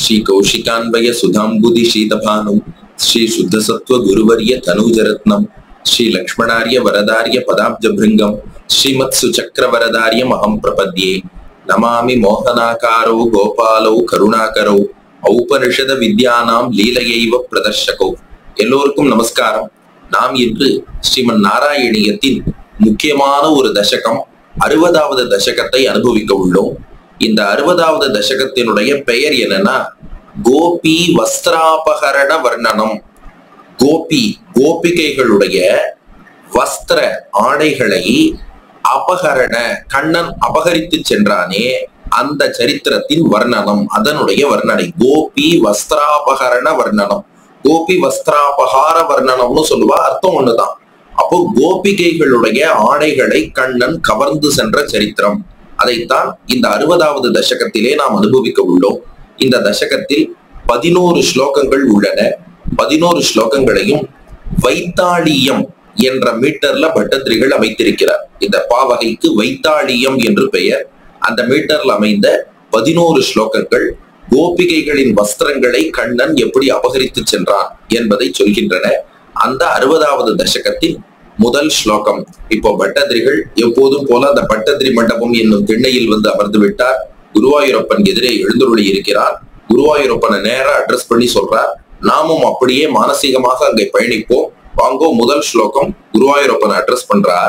ஸ்ரீ கௌஷிகான்வய சுதாம்புதி சீதபானு ஸ்ரீ சுத்தசத்வ குருவரிய தனூஜரத்னம் ஸ்ரீ லக்ஷ்மணாரிய வரதாரிய பதாப்ஜ பிருங்கம் ஸ்ரீமத் சுச்சக்கரவரதாரியம் அகம் பிரபத்யே நமாமி மோகனாகாரோ கோபாலோ கருணாகரோ ஔபனிஷத வித்யானாம் லீலையைவ பிரதர்ஷகோ எல்லோருக்கும் நமஸ்காரம் நாம் இன்று ஸ்ரீமன் நாராயணியத்தின் முக்கியமான ஒரு தசகம் அறுபதாவது தசகத்தை அனுபவிக்க உள்ளோம் இந்த அறுபதாவது தசகத்தினுடைய பெயர் என்னன்னா கோபி வஸ்திராபகரண வர்ணனம் கோபி கோபிகைகளுடைய வஸ்திர ஆடைகளை அபகரண கண்ணன் அபகரித்து சென்றானே அந்த சரித்திரத்தின் வர்ணனம் அதனுடைய வர்ணனை கோபி வஸ்திராபகரண வர்ணனம் கோபி வஸ்திராபகார வர்ணனம்னு சொல்லுவா அர்த்தம் ஒண்ணுதான் அப்போ கோபிகைகளுடைய ஆடைகளை கண்ணன் கவர்ந்து சென்ற சரித்திரம் அதைத்தான் இந்த அறுபதாவது தசகத்திலே நாம் அனுபவிக்க உள்ளோம் இந்த தசகத்தில் பதினோரு ஸ்லோகங்கள் உள்ளன பதினோரு ஸ்லோகங்களையும் வைத்தாளியம் என்ற மீட்டர்ல பட்டத்திரிகள் அமைத்திருக்கிறார் இந்த பாவகைக்கு வைத்தாளியம் என்று பெயர் அந்த மீட்டர்ல அமைந்த பதினோரு ஸ்லோகங்கள் கோபிகைகளின் வஸ்திரங்களை கண்ணன் எப்படி அபகரித்து சென்றான் என்பதை சொல்கின்றன அந்த அறுபதாவது தசகத்தின் முதல் ஸ்லோகம் இப்போ பட்டதிரிகள் எப்போதும் போல அந்த பட்டதிரி மண்டபம் என்னும் திண்ணையில் வந்து அமர்ந்து விட்டார் குருவாயூரப்பன் எதிரே எழுந்துருளி இருக்கிறார் குருவாயூரப்பனை நேரா அட்ரஸ் பண்ணி சொல்றார் நாமும் அப்படியே மானசீகமாக அங்கே பயணிப்போம் வாங்கோ முதல் ஸ்லோகம் குருவாயூரப்பனை அட்ரஸ் பண்றார்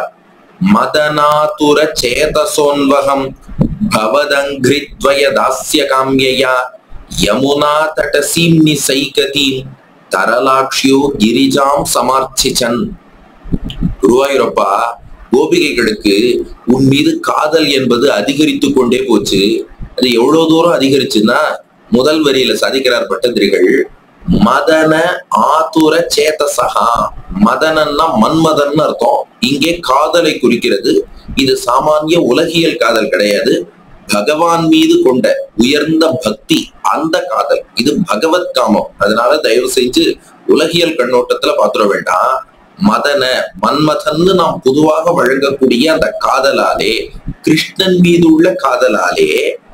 மதனாதுர சேதசோன்வகம் பவதங்கிரித்வய தாஸ்ய காமியா யமுனா தடசீம்னி சைகதீம் தரலாக்ஷியோ கிரிஜாம் சமார்த்திச்சன் குருவாயூரப்பா கோபிகைகளுக்கு உன் மீது காதல் என்பது அதிகரித்து கொண்டே போச்சு அது எவ்வளவு தூரம் அதிகரிச்சுன்னா முதல் வரியில சாதிக்கிறார் பட்டதிரிகள் மதன ஆதுர சேதசகா மதனன்னா மன்மதன் அர்த்தம் இங்கே காதலை குறிக்கிறது இது சாமானிய உலகியல் காதல் கிடையாது பகவான் மீது கொண்ட உயர்ந்த பக்தி அந்த காதல் இது பகவத் காமம் அதனால தயவு செஞ்சு உலகியல் கண்ணோட்டத்துல பாத்துட வேண்டாம் மதன மன்மதன்னு நாம் பொதுவாக வழங்கக்கூடிய அந்த காதலாலே கிருஷ்ணன் மீது உள்ள காதலாலே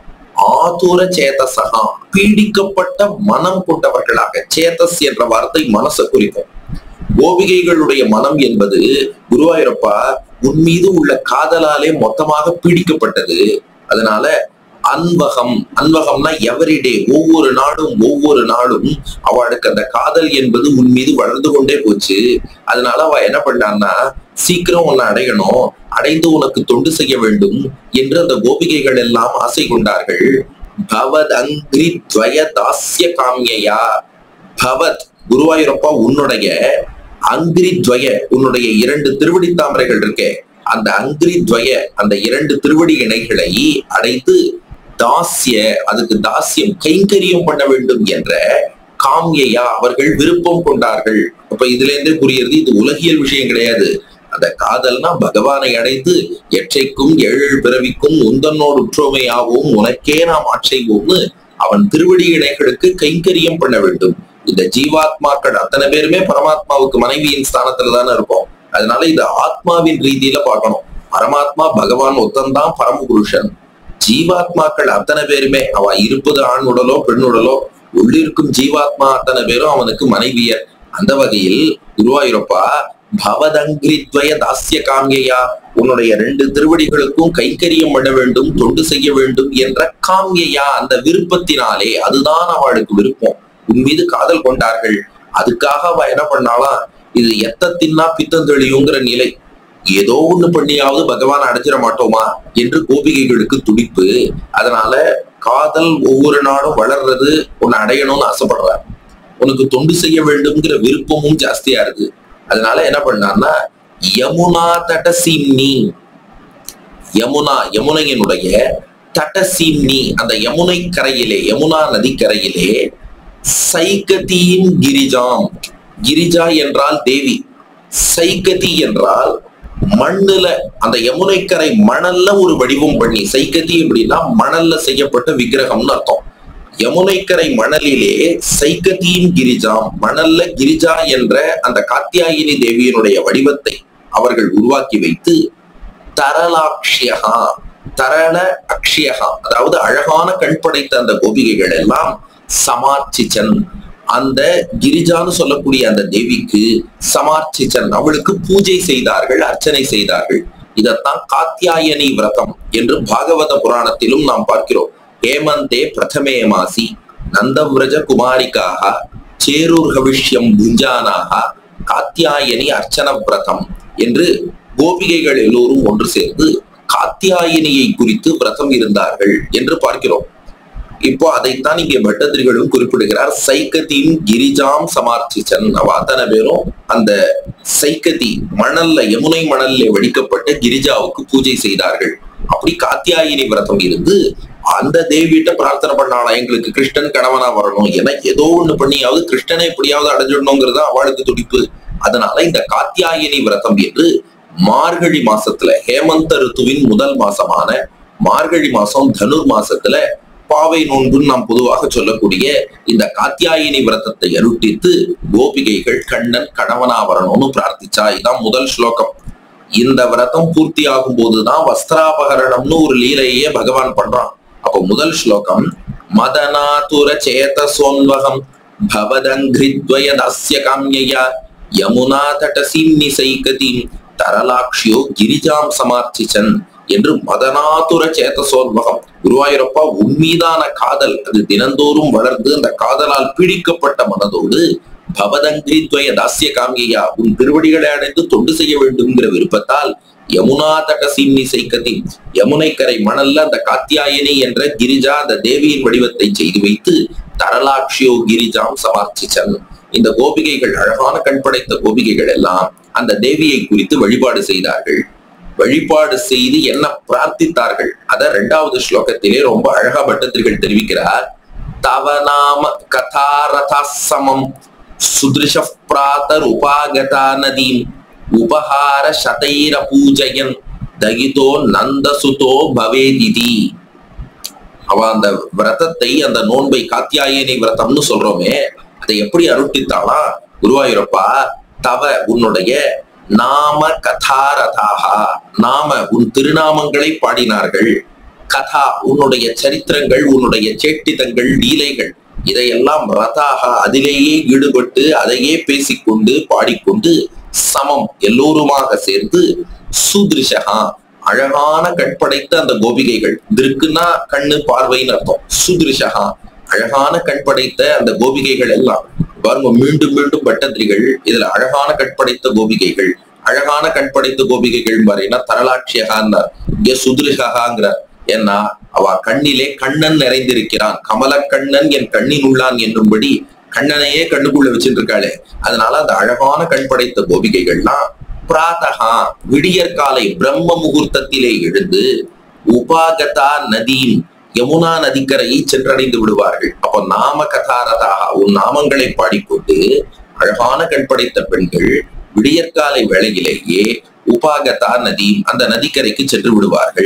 ஆதுர சேதசகா பீடிக்கப்பட்ட மனம் கொண்டவர்களாக சேதஸ் என்ற வார்த்தை மனசை குறிக்கும் கோபிகைகளுடைய மனம் என்பது குருவாயூரப்பா உன் மீது உள்ள காதலாலே மொத்தமாக பீடிக்கப்பட்டது அதனால அன்பகம் அன்பகம்னா எவரிடே ஒவ்வொரு நாளும் ஒவ்வொரு நாளும் அவளுக்கு அந்த காதல் என்பது உன் மீது வளர்ந்து கொண்டே போச்சு அதனால அவ என்ன பண்ணான்னா சீக்கிரம் உன்னை அடையணும் அடைந்து உனக்கு தொண்டு செய்ய வேண்டும் என்று அந்த கோபிகைகள் எல்லாம் ஆசை கொண்டார்கள் பவத் அங்கிரி துவய தாஸ்ய காமியா பவத் குருவாயூரப்பா உன்னுடைய அங்கிரி துவய உன்னுடைய இரண்டு திருவடி தாமரைகள் இருக்கே அந்த அங்கிரி துவய அந்த இரண்டு திருவடி இணைகளை அடைத்து தாசிய அதுக்கு தாசியம் கைங்கரியம் பண்ண வேண்டும் என்ற காமியா அவர்கள் விருப்பம் கொண்டார்கள் அப்ப இதுல இருந்தே புரியுறது இது உலகியல் விஷயம் கிடையாது அந்த காதல்னா பகவானை அடைந்து எற்றைக்கும் ஏழு பிறவிக்கும் உந்தன்னோடு உற்றோமையாகவும் உனக்கே நாம் ஆட்சைவோம்னு அவன் திருவடி இணைகளுக்கு கைங்கரியம் பண்ண வேண்டும் இந்த ஜீவாத்மாக்கள் அத்தனை பேருமே பரமாத்மாவுக்கு மனைவியின் ஸ்தானத்துல தானே இருப்போம் அதனால இது ஆத்மாவின் ரீதியில பார்க்கணும் பரமாத்மா பகவான் ஒத்தந்தான் பரமபுருஷன் ஜீவாத்மாக்கள் அத்தனை பேருமே அவ இருப்பது ஆண் உடலோ பெண் உடலோ உள்ளிருக்கும் ஜீவாத்மா அத்தனை பேரும் அவனுக்கு மனைவியர் அந்த வகையில் குருவாயூரப்பா பவதங்கிரித்வய தாசிய காமியா உன்னுடைய ரெண்டு திருவடிகளுக்கும் கைக்கரியம் பண்ண வேண்டும் தொண்டு செய்ய வேண்டும் என்ற காமியா அந்த விருப்பத்தினாலே அதுதான் அவளுக்கு விருப்பம் உன் மீது காதல் கொண்டார்கள் அதுக்காக அவ என்ன பண்ணாலாம் இது எத்த தின்னா பித்தம் தெளியுங்கிற நிலை ஏதோ ஒண்ணு பண்ணியாவது பகவான் அடைஞ்சிட மாட்டோமா என்று கோபிகைகளுக்கு துடிப்பு அதனால காதல் ஒவ்வொரு நாளும் வளர்றது உன்னை அடையணும்னு ஆசைப்படுறார் உனக்கு தொண்டு செய்ய வேண்டும்ங்கிற விருப்பமும் ஜாஸ்தியா இருக்கு அதனால என்ன பண்ணான்னா யமுனா தடசீம்னி யமுனா யமுனையினுடைய தடசீம்னி அந்த யமுனை கரையிலே யமுனா நதிக்கரையிலே சைகதீன் கிரிஜாம் கிரிஜா என்றால் தேவி சைகதி என்றால் மண்ணுல அந்த யமுனைக்கரை மணல்ல ஒரு வடிவம் பண்ணி சைகதி அப்படின்னா மணல்ல செய்யப்பட்ட விக்கிரகம்னு அர்த்தம் யமுனைக்கரை மணலிலே சைகதீன் கிரிஜாம் மணல்ல கிரிஜா என்ற அந்த காத்தியாயினி தேவியினுடைய வடிவத்தை அவர்கள் உருவாக்கி வைத்து தரலாக்ஷியகா தரள அக்ஷியகா அதாவது அழகான கண் படைத்த அந்த கோபிகைகள் எல்லாம் சமார்ச்சிச்சன் அந்த கிரிஜான்னு சொல்லக்கூடிய அந்த தேவிக்கு சமார்ச்சிச்சன் அவளுக்கு பூஜை செய்தார்கள் அர்ச்சனை செய்தார்கள் இதத்தான் காத்தியாயனி விரதம் என்று பாகவத புராணத்திலும் நாம் பார்க்கிறோம் ஹேமந்தே பிரதமே மாசி நந்தவிரஜ குமாரிக்காக சேரூர் ஹவிஷ்யம் புஞ்சானாக காத்தியாயனி அர்ச்சன விரதம் என்று கோபிகைகள் எல்லோரும் ஒன்று சேர்ந்து காத்தியாயினியை குறித்து விரதம் இருந்தார்கள் என்று பார்க்கிறோம் இப்போ அதைத்தான் இங்கே பட்டதிரிகளும் குறிப்பிடுகிறார் சைக்கத்தின் கிரிஜாம் சமார்த்திச்சன் அவ அத்தனை பேரும் அந்த சைக்கதி மணல்ல யமுனை மணல்ல வடிக்கப்பட்ட கிரிஜாவுக்கு பூஜை செய்தார்கள் அப்படி காத்தியாயினி விரதம் இருந்து அந்த தேவியிட்ட பிரார்த்தனை பண்ணாலாம் எங்களுக்கு கிருஷ்ணன் கணவனா வரணும் என ஏதோ ஒண்ணு பண்ணியாவது கிருஷ்ணனை எப்படியாவது அடைஞ்சிடணுங்கிறது அவளுக்கு துடிப்பு அதனால இந்த காத்தியாயினி விரதம் என்று மார்கழி மாசத்துல ஹேமந்த ருத்துவின் முதல் மாசமான மார்கழி மாசம் தனுர் மாசத்துல பாவை நோன்புன்னு நாம் பொதுவாக சொல்லக்கூடிய இந்த காத்தியாயினி விரதத்தை அருட்டித்து கோபிகைகள் கண்ணன் கணவனா வரணும்னு பிரார்த்திச்சா இதான் முதல் ஸ்லோகம் இந்த விரதம் பூர்த்தி ஆகும் போதுதான் வஸ்திராபகரணம்னு ஒரு லீலையே பகவான் பண்றான் அப்போ முதல் ஸ்லோகம் மதனாதுர சேத சோன்வகம் பவதங்கிரித்வய தாஸ்ய காமியா யமுனா தடசீம் நிசைகதீம் தரலாக்ஷியோ கிரிஜாம் சமார்த்திச்சன் என்று மதனாதுர சேதசோன்மகம் குருவாயூரப்பா உண்மைதான காதல் அது தினந்தோறும் வளர்ந்து அந்த காதலால் பீடிக்கப்பட்ட மனதோடு பவதங்கிரி துவய தாசிய காமியா உன் திருவடிகளை அடைந்து தொண்டு செய்ய வேண்டும்ங்கிற விருப்பத்தால் யமுனா தட சீம்னி சைக்கத்தி யமுனை கரை மணல்ல அந்த காத்தியாயனி என்ற கிரிஜா அந்த தேவியின் வடிவத்தை செய்து வைத்து தரலாட்சியோ கிரிஜாம் சமார்த்திச்சன் இந்த கோபிகைகள் அழகான கண் படைத்த கோபிகைகள் எல்லாம் அந்த தேவியை குறித்து வழிபாடு செய்தார்கள் வழிபாடு செய்து என்ன பிரார்த்தித்தார்கள் அத இரண்டாவது ஸ்லோகத்திலே ரொம்ப அழகா பட்டத்திரிகள் தெரிவிக்கிறார் தவநாம கதாரதாசமம் சுதிருஷ பிராத்தர் உபாகதா நதீம் உபஹார சதைர பூஜயன் தகிதோ நந்தசுதோ பவேதிதி அவ அந்த விரதத்தை அந்த நோன்பை காத்தியாயனி விரதம்னு சொல்றோமே அதை எப்படி அருட்டித்தாளா குருவாயூரப்பா தவ உன்னுடைய நாம கதாரதாகா நாம உன் திருநாமங்களை பாடினார்கள் கதா உன்னுடைய சரித்திரங்கள் உன்னுடைய சேட்டிதங்கள் லீலைகள் இதையெல்லாம் ரதாக அதிலேயே ஈடுபட்டு அதையே பேசிக்கொண்டு பாடிக்கொண்டு சமம் எல்லோருமாக சேர்ந்து சுதிருஷகா அழகான கண்படைத்த அந்த கோபிகைகள் திருக்குன்னா கண்ணு பார்வைன்னு அர்த்தம் சுதிருஷகா அழகான கண்படைத்த அந்த கோபிகைகள் எல்லாம் பாருங்க மீண்டும் மீண்டும் பட்டத்திரிகள் இதுல அழகான கண்படைத்த கோபிகைகள் அழகான கண்படைத்த கோபிகைகள் பாருன்னா தரலாட்சியகான்னார் இங்க சுதிருஷகாங்கிறார் ஏன்னா அவ கண்ணிலே கண்ணன் நிறைந்திருக்கிறான் கமல கண்ணன் என் கண்ணின் உள்ளான் என்னும்படி கண்ணனையே கண்ணுக்குள்ள வச்சுட்டு இருக்காளே அதனால அந்த அழகான கண் படைத்த கோபிகைகள்லாம் பிராத்தகா விடியற்காலை பிரம்ம முகூர்த்தத்திலே எழுந்து உபாகதா நதீம் யமுனா நதிக்கரையை சென்றடைந்து விடுவார்கள் அப்போ நாம கதாரதாக உன் நாமங்களை பாடிக்கொண்டு அழகான கண் படைத்த பெண்கள் விடியற்காலை வேளையிலேயே உபாகதா நதி அந்த நதிக்கரைக்கு சென்று விடுவார்கள்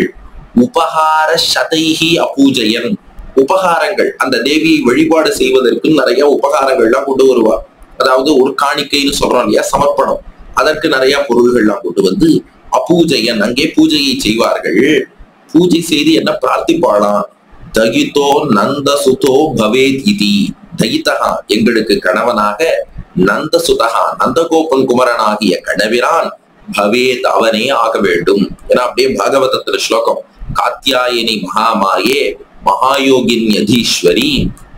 உபகார சதைகி அபூஜையன் உபகாரங்கள் அந்த தேவியை வழிபாடு செய்வதற்கு நிறைய உபகாரங்கள்லாம் கொண்டு வருவார் அதாவது ஒரு காணிக்கைன்னு சொல்றோம் இல்லையா சமர்ப்பணம் அதற்கு நிறைய பொருள்கள்லாம் கொண்டு வந்து அபூஜையன் அங்கே பூஜையை செய்வார்கள் பூஜை செய்து என்ன பிரார்த்திப்பாளாம் தகிதோ நந்த சுதோ பவேத் இதி தகிதகா எங்களுக்கு கணவனாக நந்த சுதகா நந்தகோபன் குமரனாகிய கணவிரான் பவேத் அவனே ஆக வேண்டும் ஏன்னா அப்படியே பாகவதத்துல ஸ்லோகம் காத்தியாயினி மகாமாயே மகாயோகின் யதீஸ்வரி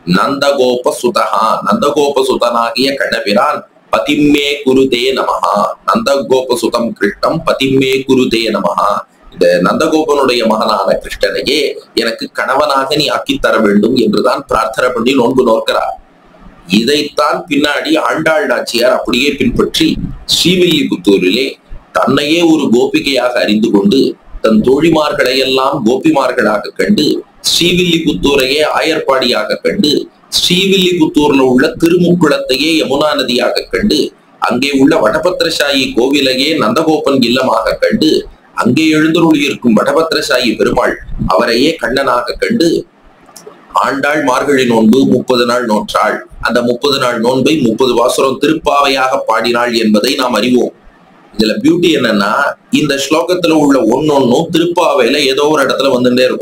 நந்தகோப சுதகா நந்தகோப சுதனாகிய கணவிரான் பதிம்மே குருதே நமஹா நந்தகோப சுதம் கிருஷ்ணம் பதிம்மே குருதே நமஹா இந்த நந்தகோபனுடைய மகனான கிருஷ்ணனையே எனக்கு கணவனாக நீ ஆக்கி தர வேண்டும் என்றுதான் பிரார்த்தனை பண்ணி நோன்பு நோக்கிறார் இதைத்தான் பின்னாடி ஆண்டாள் நாச்சியார் அப்படியே பின்பற்றி ஸ்ரீவில்லிபுத்தூரிலே தன்னையே ஒரு கோபிகையாக அறிந்து கொண்டு தன் தோழிமார்களை எல்லாம் கோபிமார்களாக கண்டு ஸ்ரீவில்லிபுத்தூரையே ஆயர்பாடியாக கண்டு ஸ்ரீவில்லிபுத்தூர்ல உள்ள திருமுக்குளத்தையே யமுனா நதியாக கண்டு அங்கே உள்ள வடபத்திரசாயி கோவிலையே நந்தகோபன் இல்லமாக கண்டு அங்கே எழுந்தருளி இருக்கும் வடபத்திரசாயி பெருமாள் அவரையே கண்ணனாக கண்டு ஆண்டாள் மார்கழி நோன்பு முப்பது நாள் நோற்றாள் அந்த முப்பது நாள் நோன்பை முப்பது வாசரம் திருப்பாவையாக பாடினாள் என்பதை நாம் அறிவோம் இதுல பியூட்டி என்னன்னா இந்த ஸ்லோகத்துல உள்ள ஒன்னொன்னும் திருப்பாவையில ஏதோ ஒரு இடத்துல வந்துட்டே இருக்கும்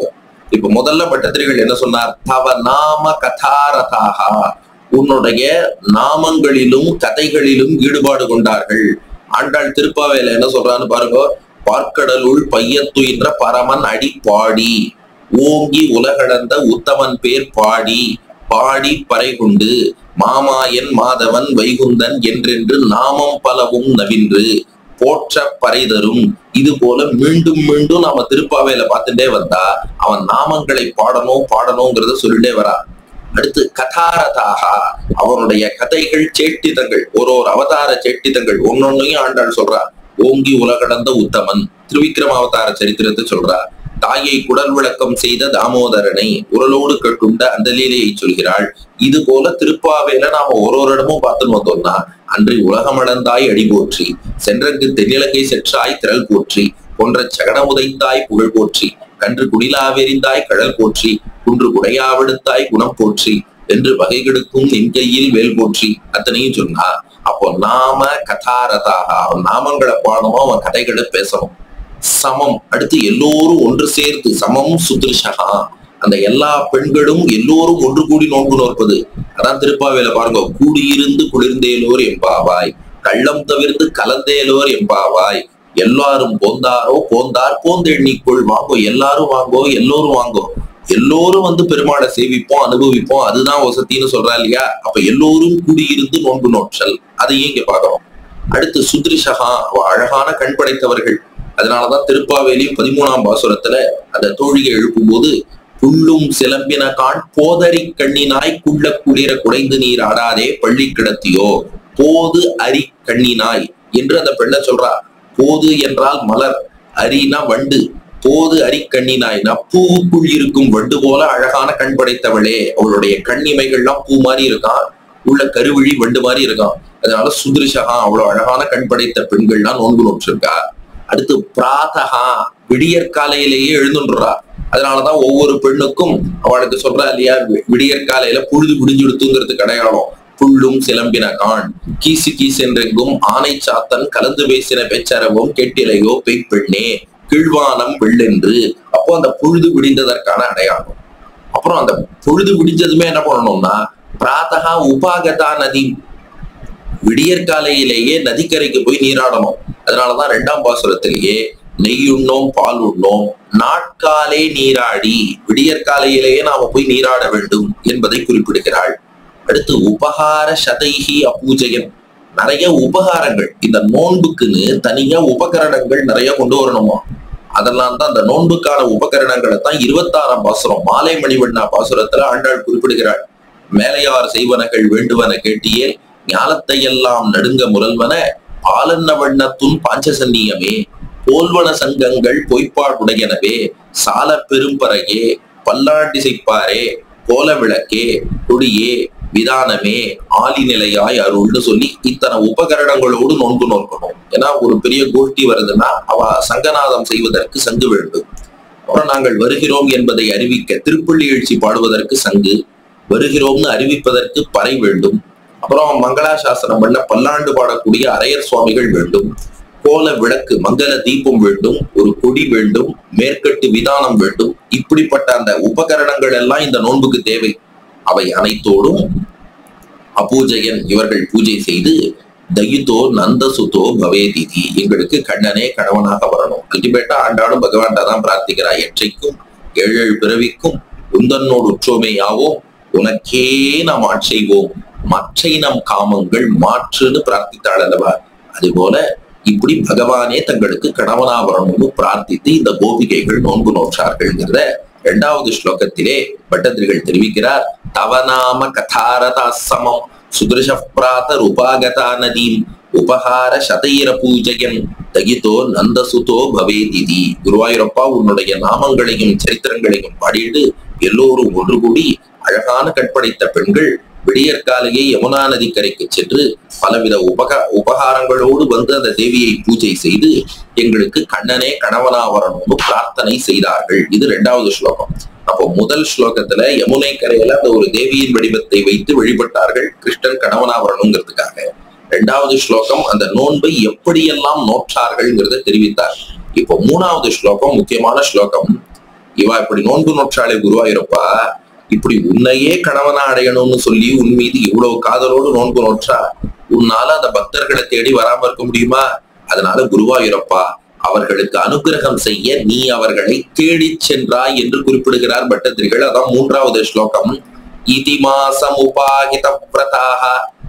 இப்ப முதல்ல பட்டத்திரிகள் என்ன சொன்னார் தவ நாம கதாரதாகா உன்னுடைய நாமங்களிலும் கதைகளிலும் ஈடுபாடு கொண்டார்கள் ஆண்டாள் திருப்பாவையில என்ன சொல்றான்னு பாருங்க பார்க்கடலுள் பையத்துயின்ற பரமன் அடி பாடி ஓங்கி உலகளந்த உத்தமன் பேர் பாடி பாடி பறை கொண்டு மாமாயன் மாதவன் வைகுந்தன் என்றென்று நாமம் பலவும் நவின்று போற்ற பறை தரும் இது போல மீண்டும் மீண்டும் நாம திருப்பாவையில பார்த்துட்டே வந்தா அவன் நாமங்களை பாடணும் பாடணுங்கிறத சொல்லிட்டே வரா அடுத்து கதாரதாகா அவனுடைய கதைகள் சேட்டிதங்கள் ஒரு ஒரு அவதார சேட்டிதங்கள் ஒன்னொன்னையும் ஆண்டாள் சொல்றா ஓங்கி உலகடந்த உத்தமன் திருவிக்ரம அவதார சரித்திரத்தை சொல்றா தாயை குடல் விளக்கம் செய்த தாமோதரனை உரலோடு கட்டுண்ட அந்த லீலையை சொல்கிறாள் இது போல திருப்பாவையில நாம ஒரு ஒரு இடமும் பார்த்துன்னு வந்தோம்னா அன்றை உலகமளந்தாய் அடி போற்றி சென்றங்கு தென்னிலங்கை செற்றாய் திரள் போற்றி போன்ற சகன உதைத்தாய் புகழ் போற்றி கன்று குடிலாவெறிந்தாய் கடல் போற்றி குன்று குடையாவெடுத்தாய் குணம் போற்றி என்று வகை கெடுக்கும் நின் கையில் வேல் போற்றி அத்தனையும் சொன்னா அப்போ நாம கதாரதாக அவன் நாமங்களை பாடணும் அவன் கதைகளை பேசணும் சமம் அடுத்து எல்லோரும் ஒன்று சேர்த்து சமம் சுதிருஷகா அந்த எல்லா பெண்களும் எல்லோரும் ஒன்று கூடி நோன்பு நோற்பது அதான் திருப்பாவையில பாருங்க கூடியிருந்து குளிர்ந்தேலோர் எம்பாவாய் கள்ளம் தவிர்த்து கலந்தேலோர் எம்பாவாய் எல்லாரும் போந்தாரோ போந்தார் போந்தெண்ணிக்குள் வாங்கோ எல்லாரும் வாங்கோ எல்லோரும் வாங்கோ எல்லோரும் வந்து பெருமாளை சேவிப்போம் அனுபவிப்போம் அதுதான் வசத்தின்னு சொல்றா இல்லையா அப்ப எல்லோரும் கூடியிருந்து நோன்பு நோற்றல் அதையும் இங்க பார்க்கிறோம் அடுத்து சுத்ரிஷகா அவ அழகான கண் படைத்தவர்கள் அதனாலதான் திருப்பாவேலியும் பதிமூணாம் பாசுரத்துல அந்த தோழியை எழுப்பும் போது புல்லும் சிலம்பின கான் போதரி கண்ணினாய் குள்ள குளிர குடைந்து நீர் ஆடாதே பள்ளி கிடத்தியோ போது அரி கண்ணினாய் என்று அந்த பெண்ணை சொல்றா போது என்றால் மலர் அரினா வண்டு போது அரிக்கண்ணினாய்னா பூவுக்குள் இருக்கும் வண்டு போல அழகான கண் படைத்தவளே அவளுடைய கண்ணிமைகள்லாம் பூ மாதிரி இருக்கான் உள்ள கருவிழி வண்டு மாதிரி இருக்கான் அதனால சுதிருஷகா அவ்வளவு அழகான கண் படைத்த பெண்கள்லாம் நோன்பு நோற்றிருக்கா அடுத்து பிராதகா விடியற் காலையிலேயே எழுந்துன்றா அதனாலதான் ஒவ்வொரு பெண்ணுக்கும் அவளுக்கு சொல்றா இல்லையா விடியற் காலையில புழுது விடிஞ்சுடுத்துங்கிறதுக்கு அடையாளம் புல்லும் சிலம்பின கான் கீசு கீசென்றெங்கும் ஆனை சாத்தன் கலந்து பேசின பெச்சரவும் கெட்டிலையோ பெய்ப்பெண்ணே கீழ்வானம் வெள்ளென்று அப்போ அந்த பொழுது விடிந்ததற்கான அடையாளம் அப்புறம் அந்த பொழுது விடிஞ்சதுமே என்ன பண்ணணும்னா பிராத்தகா உபாகதா நதி விடியற்காலையிலேயே நதிக்கரைக்கு போய் நீராடணும் அதனாலதான் ரெண்டாம் பாசுரத்திலேயே நெய் உண்ணோம் பால் உண்ணோம் நாட்காலே நீராடி விடியற்காலையிலேயே நாம போய் நீராட வேண்டும் என்பதை குறிப்பிடுகிறாள் அடுத்து உபகார சதைகி அபூஜையன் நிறைய உபகாரங்கள் இந்த நோன்புக்குன்னு தனியா உபகரணங்கள் நிறைய கொண்டு வரணுமா அதெல்லாம் தான் அந்த நோன்புக்கான உபகரணங்களை தான் இருபத்தாறாம் பாசுரம் மாலை மணிவண்ணா பாசுரத்துல ஆண்டாள் குறிப்பிடுகிறாள் மேலையார் செய்வனகள் வேண்டுவன கேட்டியே ஞானத்தை எல்லாம் நடுங்க முரல்வன பாலன்ன வண்ணத்துன் பாஞ்சசன்னியமே போல்வன சங்கங்கள் பொய்ப்பாடுடையனவே சால பெரும்பறையே பல்லாண்டிசைப்பாரே கோல விளக்கே கொடியே விதானமே ஆலி நிலையாய் அருள்னு சொல்லி இத்தனை உபகரணங்களோடு நோன்பு நோக்கணும் ஏன்னா ஒரு பெரிய கோஷ்டி வருதுன்னா அவ சங்கநாதம் செய்வதற்கு சங்கு வேண்டும் அப்புறம் நாங்கள் வருகிறோம் என்பதை அறிவிக்க திருப்பள்ளி எழுச்சி பாடுவதற்கு சங்கு வருகிறோம்னு அறிவிப்பதற்கு பறை வேண்டும் அப்புறம் மங்களாசாசனம் பண்ண பல்லாண்டு பாடக்கூடிய அரையர் சுவாமிகள் வேண்டும் கோல விளக்கு மங்கள தீபம் வேண்டும் ஒரு கொடி வேண்டும் மேற்கட்டு விதானம் வேண்டும் இப்படிப்பட்ட அந்த உபகரணங்கள் எல்லாம் இந்த நோன்புக்கு தேவை அவை அனைத்தோடும் அபூஜையன் இவர்கள் பூஜை செய்து தயிதோ நந்தசுதோ பவேதிதி எங்களுக்கு கண்ணனே கணவனாக வரணும் அல்டிமேட்டா ஆண்டாடும் பகவான்டா தான் பிரார்த்திக்கிறா எற்றைக்கும் ஏழு ஏழு பிறவிக்கும் உந்தன்னோடு உற்றோமையாவோம் உனக்கே நாம் ஆட்செய்வோம் மற்றை நம் காமங்கள் மாற்றுன்னு பிரார்த்தித்தாள் அல்லவா அது போல இப்படி பகவானே தங்களுக்கு கணவனா வரணும்னு பிரார்த்தித்து இந்த கோபிகைகள் நோன்பு நோற்றார்கள்ங்கிறத இரண்டாவது ஸ்லோகத்திலே பட்டத்திரிகள் தெரிவிக்கிறார் தவநாம கதாரதா சமம் சுதிருஷ பிராத்தர் உபாகதா நதீம் உபகார சதைர பூஜையன் தகிதோ நந்தசுதோ பவேதிதி குருவாயூரப்பா உன்னுடைய நாமங்களையும் சரித்திரங்களையும் பாடிட்டு எல்லோரும் ஒன்று கூடி அழகான கற்படைத்த பெண்கள் விடியற்காலையே யமுனா நதிக்கரைக்கு சென்று பலவித உபக உபகாரங்களோடு வந்து அந்த தேவியை பூஜை செய்து எங்களுக்கு கண்ணனே கணவனா வரணும்னு பிரார்த்தனை செய்தார்கள் இது ரெண்டாவது ஸ்லோகம் அப்போ முதல் ஸ்லோகத்துல யமுனை கரையில அந்த ஒரு தேவியின் வடிவத்தை வைத்து வழிபட்டார்கள் கிருஷ்ணன் கணவனா வரணுங்கிறதுக்காக ரெண்டாவது ஸ்லோகம் அந்த நோன்பை எப்படியெல்லாம் நோற்றார்கள்ங்கிறத தெரிவித்தார் இப்போ மூணாவது ஸ்லோகம் முக்கியமான ஸ்லோகம் இவா இப்படி நோன்பு நோற்றாளே குருவாயூரப்பா இப்படி உன்னையே கணவனா அடையணும்னு சொல்லி உன் மீது இவ்வளவு காதலோடு நோன்பு நோற்றா உன்னால அந்த பக்தர்களை தேடி வராம இருக்க முடியுமா அதனால குருவாயூரப்பா அவர்களுக்கு அனுகிரகம் செய்ய நீ அவர்களை தேடிச் சென்றாய் என்று குறிப்பிடுகிறார் பட்டத்திரிகள் அதான் மூன்றாவது ஸ்லோகம் இதிமாசம் உபாகித பிரதாக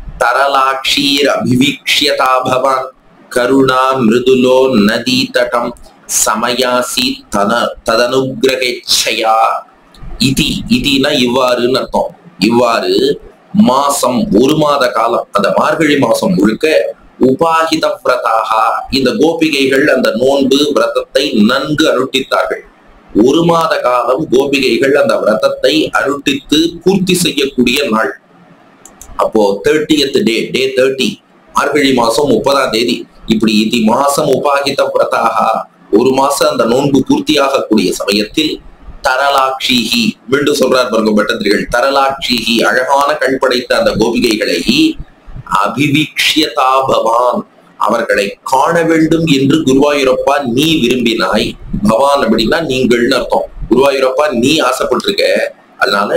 தரலாட்சீர் அபிவீக்ஷியதா பவான் கருணா மிருதுலோ நதி தடம் சமயாசி தன ததனுகிரகேச்சையா இதி இதினா இவ்வாறுன்னு அர்த்தம் இவ்வாறு மாசம் ஒரு மாத காலம் அந்த மார்கழி மாசம் முழுக்க உபாகித விரதாக இந்த கோபிகைகள் அந்த நோன்பு விரதத்தை நன்கு அனுட்டித்தார்கள் ஒரு மாத காலம் கோபிகைகள் அந்த விரதத்தை அனுட்டித்து பூர்த்தி செய்யக்கூடிய நாள் அப்போ தேர்ட்டியத் டே டே தேர்ட்டி மார்கழி மாசம் முப்பதாம் தேதி இப்படி இதி மாசம் உபாகித விரதாக ஒரு மாசம் அந்த நோன்பு பூர்த்தியாகக்கூடிய சமயத்தில் தரலாட்சிஹி மீண்டும் சொல்றார் பாருங்க பட்டத்திரிகள் தரலாட்சிஹி அழகான கண் படைத்த அந்த கோபிகைகளை அபிவீக்ஷியதா பவான் அவர்களை காண வேண்டும் என்று குருவாயூரப்பா நீ விரும்பினாய் பவான் அப்படின்னா நீங்கள்னு அர்த்தம் குருவாயூரப்பா நீ ஆசைப்பட்டிருக்க அதனால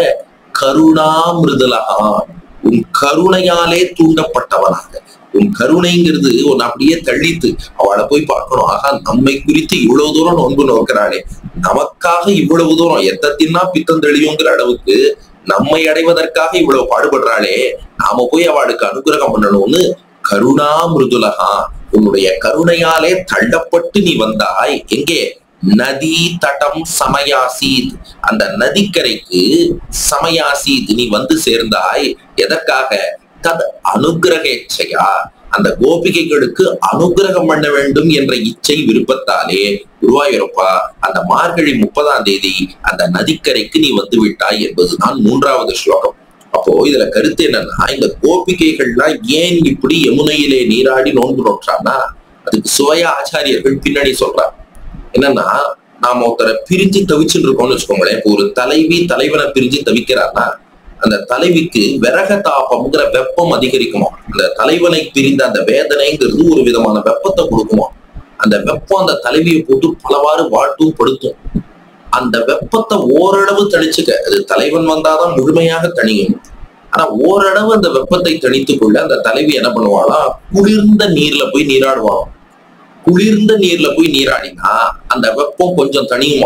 கருணாமிருதலகா உன் கருணையாலே தூண்டப்பட்டவனாக உன் கருணைங்கிறது உன் அப்படியே தள்ளித்து அவளை போய் பார்க்கணும் ஆகா நம்மை குறித்து இவ்வளவு தூரம் நோன்பு நோக்கிறாளே நமக்காக இவ்வளவு தூரம் எத்த தின்னா பித்தம் தெளியுங்கிற அளவுக்கு நம்மை அடைவதற்காக இவ்வளவு பாடுபடுறாளே நாம போய் அவளுக்கு அனுகிரகம் பண்ணணும்னு கருணா மிருதுலகா உன்னுடைய கருணையாலே தள்ளப்பட்டு நீ வந்தாய் எங்கே நதி தடம் சமயாசீத் அந்த நதிக்கரைக்கு சமயாசீத் நீ வந்து சேர்ந்தாய் எதற்காக தத் அனுகிரகேச்சையா அந்த கோபிகைகளுக்கு அனுகிரகம் பண்ண வேண்டும் என்ற இச்சை விருப்பத்தாலே குருவாயூரப்பா அந்த மார்கழி முப்பதாம் தேதி அந்த நதிக்கரைக்கு நீ வந்து விட்டாய் என்பதுதான் மூன்றாவது ஸ்லோகம் அப்போ இதுல கருத்து என்னன்னா இந்த கோபிகைகள்லாம் ஏன் இப்படி யமுனையிலே நீராடி நோன்பு நோற்றான்னா அதுக்கு சுய ஆச்சாரியர்கள் பின்னணி சொல்றாங்க என்னன்னா நாம ஒருத்தரை பிரிஞ்சு தவிச்சுட்டு இருக்கோம்னு வச்சுக்கோங்களேன் இப்போ ஒரு தலைவி தலைவனை பிரிஞ்சு தவிக்கிறான்னா அந்த தலைவிக்கு விரக தாபம்ங்கிற வெப்பம் அதிகரிக்குமா அந்த தலைவனை பிரிந்த அந்த வேதனைங்கிறது ஒரு விதமான வெப்பத்தை கொடுக்குமா அந்த வெப்பம் அந்த தலைவியை போட்டு பலவாறு வாட்டும் படுத்தும் அந்த வெப்பத்தை ஓரளவு தணிச்சுக்க அது தலைவன் வந்தாதான் முழுமையாக தணியும் ஆனா ஓரளவு அந்த வெப்பத்தை தணித்துக் கொள்ள அந்த தலைவி என்ன பண்ணுவாளா குளிர்ந்த நீர்ல போய் நீராடுவாளாம் குளிர்ந்த நீர்ல போய் நீராடினா அந்த வெப்பம் கொஞ்சம் தணியுமா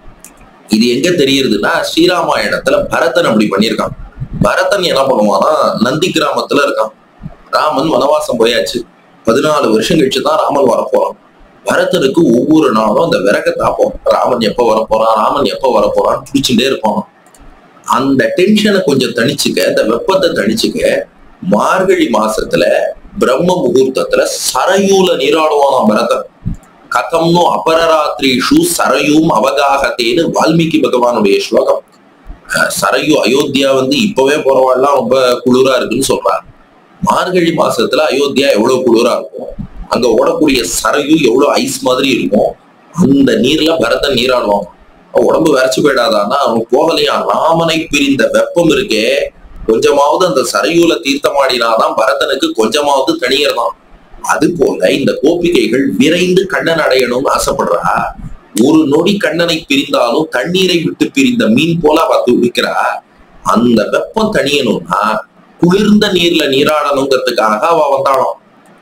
இது எங்க தெரியுதுன்னா ஸ்ரீராமாயணத்துல பரதன் அப்படி பண்ணியிருக்கான் பரதன் என்ன பண்ணுவான்னா நந்தி கிராமத்துல இருக்கான் ராமன் வனவாசம் போயாச்சு பதினாலு வருஷம் கழிச்சு தான் ராமன் வரப்போறான் பரதனுக்கு ஒவ்வொரு நாளும் அந்த விறக தாப்போம் ராமன் எப்ப வரப்போறான் ராமன் எப்ப வரப்போறான்னு பிடிச்சுட்டே இருப்பான் அந்த டென்ஷனை கொஞ்சம் தணிச்சுக்க அந்த வெப்பத்தை தணிச்சுக்க மார்கழி மாசத்துல பிரம்ம முகூர்த்தத்துல சரையூல நீராடுவானாம் பரதன் கதம்னு அபரராத்திரிஷு சரையும் அவகாகத்தேன்னு வால்மீகி பகவானுடைய ஸ்லோகம் அஹ் சரையு அயோத்தியா வந்து இப்பவே போறவாள்லாம் ரொம்ப குளிரா இருக்குன்னு சொல்றாங்க மார்கழி மாசத்துல அயோத்தியா எவ்வளவு குளிரா இருக்கும் அங்க ஓடக்கூடிய சரையு எவ்வளவு ஐஸ் மாதிரி இருக்கும் அந்த நீர்ல பரதன் நீராடுவான் அவன் உடம்பு வரைச்சு போயிடாதான்னா அவன் போகலையா ராமனை பிரிந்த வெப்பம் இருக்கே கொஞ்சமாவது அந்த சரையூல தீர்த்தமாடினாதான் பரதனுக்கு கொஞ்சமாவது தணியறதான் அது போல இந்த கோபிகைகள் விரைந்து கண்ணன் அடையணும்னு ஆசைப்படுறா ஒரு நொடி கண்ணனை பிரிந்தாலும் தண்ணீரை விட்டு பிரிந்த மீன் போல அவ துடிக்கிறா அந்த வெப்பம் தணியணும்னா குளிர்ந்த நீர்ல நீராடணுங்கிறதுக்காக அவ வந்தாலும்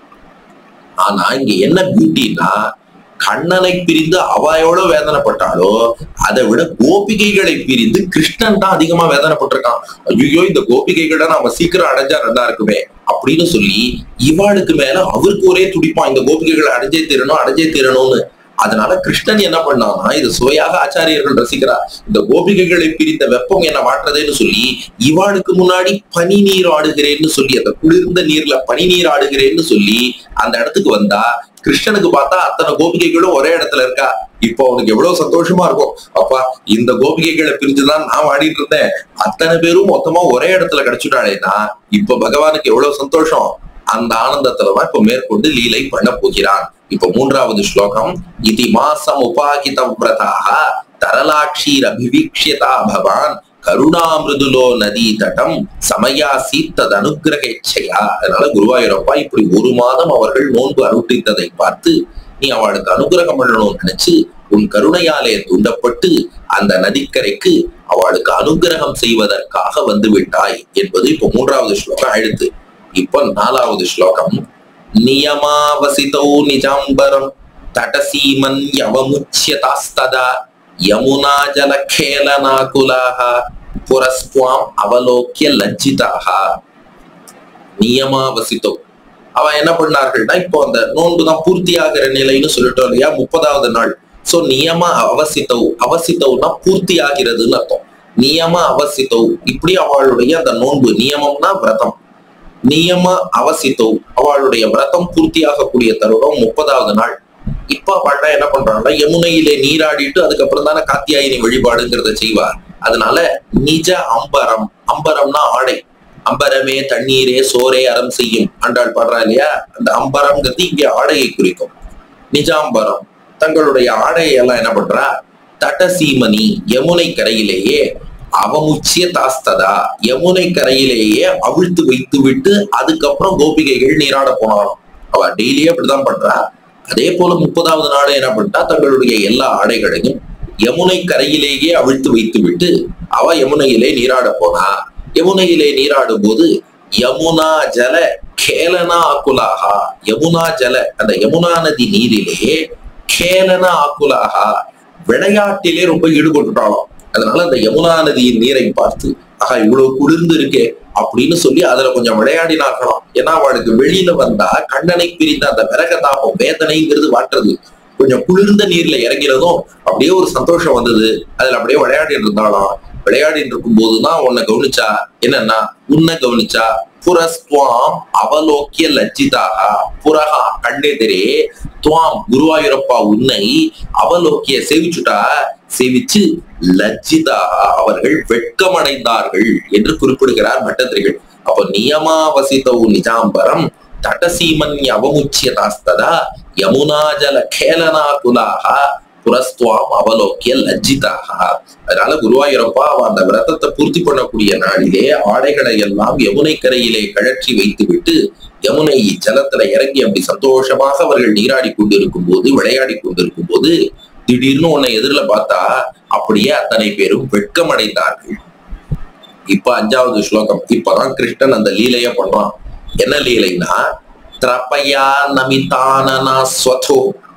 ஆனா இங்க என்ன பியூட்டின்னா கண்ணனை பிரிந்து அவ எவ்வளவு வேதனைப்பட்டாலோ அதை விட கோபிகைகளை பிரிந்து கிருஷ்ணன் தான் அதிகமா வேதனைப்பட்டிருக்கான் ஐயோ இந்த கோபிகைகளை நாம சீக்கிரம் அடைஞ்சா நல்லா இருக்குமே அப்படின்னு சொல்லி இவாளுக்கு மேல அவருக்கு ஒரே துடிப்பான் இந்த கோபிகைகளை அடைஞ்சே தீரணும் அடைஞ்சே தீரணும்னு அதனால கிருஷ்ணன் என்ன பண்ணான்னா இது சுவையாக ஆச்சாரியர்கள் ரசிக்கிறா இந்த கோபிகைகளை பிரிந்த வெப்பம் என்ன மாற்றுறதுன்னு சொல்லி இவாளுக்கு முன்னாடி பனி நீர் ஆடுகிறேன்னு சொல்லி அந்த குளிர்ந்த நீர்ல பனி நீர் ஆடுகிறேன்னு சொல்லி அந்த இடத்துக்கு வந்தா கிருஷ்ணனுக்கு பார்த்தா அத்தனை கோபிகைகளும் ஒரே இடத்துல இருக்கா இப்போ அவனுக்கு எவ்வளவு சந்தோஷமா இருக்கும் அப்பா இந்த கோபிகைகளை பிரிஞ்சுதான் நான் ஆடிட்டு இருந்தேன் அத்தனை பேரும் மொத்தமா ஒரே இடத்துல கிடைச்சுட்டாளேனா இப்ப பகவானுக்கு எவ்வளவு சந்தோஷம் அந்த ஆனந்தத்துலதான் இப்ப மேற்கொண்டு லீலை பண்ண போகிறான் இப்ப மூன்றாவது ஸ்லோகம் இதி மாசம் உபாகிதம் விரதாக தரலாட்சீர் அபிவீக்ஷியதா பவான் கருணாமிருதுலோ நதி தடம் சமயாசி தது அனுகிரகேச்சையா அதனால குருவாயூரப்பா இப்படி ஒரு மாதம் அவர்கள் நோன்பு அனுஷ்டித்ததை பார்த்து நீ அவளுக்கு அனுகிரகம் பண்ணணும்னு நினைச்சு உன் கருணையாலே தூண்டப்பட்டு அந்த நதிக்கரைக்கு அவளுக்கு அனுகிரகம் செய்வதற்காக வந்து விட்டாய் என்பது இப்போ மூன்றாவது ஸ்லோகம் அழுத்து இப்போ நாலாவது ஸ்லோகம் நியமாவசிதோ நிஜாம்பரம் தடசீமன் யவமுச்சியதாஸ்ததா யமுனா ஜலகேலனாகுலாக புரஸ்துவாம் அவலோக்கிய லஜ்ஜிதாக நியமாவசித்தோ அவன் என்ன பண்ணார்கள்னா இப்போ அந்த நோன்பு தான் பூர்த்தியாகிற நிலைன்னு சொல்லிட்டோம் இல்லையா முப்பதாவது நாள் சோ நியம அவசித்தவு அவசித்தவுனா பூர்த்தி ஆகிறதுன்னு அர்த்தம் நியம அவசித்தவு இப்படி அவளுடைய அந்த நோன்பு நியமம்னா விரதம் நியம அவசித்தவு அவளுடைய விரதம் பூர்த்தியாகக்கூடிய தருணம் முப்பதாவது நாள் இப்ப அவள் என்ன பண்றாங்கன்னா யமுனையிலே நீராடிட்டு அதுக்கப்புறம் தானே காத்தியாயினி வழிபாடுங்கிறத செய்வார் அதனால நிஜ அம்பரம் அம்பரம்னா ஆடை அம்பரமே தண்ணீரே சோரே அறம் செய்யும் ஆண்டாள் பாடுறா இல்லையா அந்த அம்பரம்ங்கிறது இங்கே ஆடையை குறிக்கும் நிஜாம்பரம் தங்களுடைய ஆடையை எல்லாம் என்ன பண்றா தட்டசீமணி யமுனை கரையிலேயே அவமுச்சிய தாஸ்ததா யமுனை கரையிலேயே அவிழ்த்து வைத்து விட்டு அதுக்கப்புறம் கோபிகைகள் நீராட போனாலும் அவ டெய்லியே அப்படிதான் பண்றா அதே போல முப்பதாவது நாள் என்ன பண்ணிட்டா தங்களுடைய எல்லா ஆடைகளையும் யமுனை கரையிலேயே அவிழ்த்து வைத்து விட்டு அவ யமுனையிலே நீராட போனா யமுனையிலே நீராடும் போது யமுனா ஜல கேலனா ஆக்குலாகா யமுனா ஜல அந்த யமுனா நதி நீரிலே கேலன ஆக்குலாகா விளையாட்டிலே ரொம்ப ஈடுபட்டுட்டாலும் அதனால அந்த யமுனா நதியின் நீரை பார்த்து ஆஹா இவ்வளவு குளிர்ந்து இருக்கே அப்படின்னு சொல்லி அதுல கொஞ்சம் விளையாடினார்களாம் ஏன்னா அவளுக்கு வெளியில வந்தா கண்ணனை பிரிந்த அந்த விரக தாபம் வேதனைங்கிறது வாட்டுறது கொஞ்சம் குளிர்ந்த நீர்ல இறங்கிறதும் அப்படியே ஒரு சந்தோஷம் வந்தது அதுல அப்படியே விளையாடிட்டு இருந்தாலும் விளையாடிட்டு இருக்கும் போதுதான் உன்னை கவனிச்சா என்னன்னா உன்னை கவனிச்சா புரஸ்துவாம் அவலோக்கிய லஜ்ஜிதாக புரகா கண்ணெதிரே துவாம் குருவாயூரப்பா உன்னை அவலோக்கிய சேவிச்சுட்டா சேவிச்சு லஜ்ஜிதா அவர்கள் வெட்கமடைந்தார்கள் என்று குறிப்பிடுகிறார் பட்டத்திரிகள் அப்போ நியமாவசிதவு நிஜாம்பரம் தடசீமன் அவமுச்சியதாஸ்ததா யமுனாஜல கேலனா குலாக புரஸ்துவாம் அவலோக்கிய லஜ்ஜிதாக அதனால குருவாயூரப்பா அவன் அந்த விரதத்தை பூர்த்தி பண்ணக்கூடிய நாளிலே ஆடைகளை எல்லாம் யமுனை கரையிலே கழற்றி வைத்து விட்டு யமுனை ஜலத்துல இறங்கி அப்படி சந்தோஷமாக அவர்கள் நீராடி கொண்டிருக்கும் போது விளையாடி கொண்டிருக்கும் போது திடீர்னு உன்னை எதிரில பார்த்தா அப்படியே அத்தனை பேரும் வெட்கமடைந்தார்கள் இப்ப அஞ்சாவது ஸ்லோகம் இப்பதான் கிருஷ்ணன் அந்த லீலைய பண்றான் என்ன லீலைன்னா திரப்பயா நமிதானனா ஸ்வதோ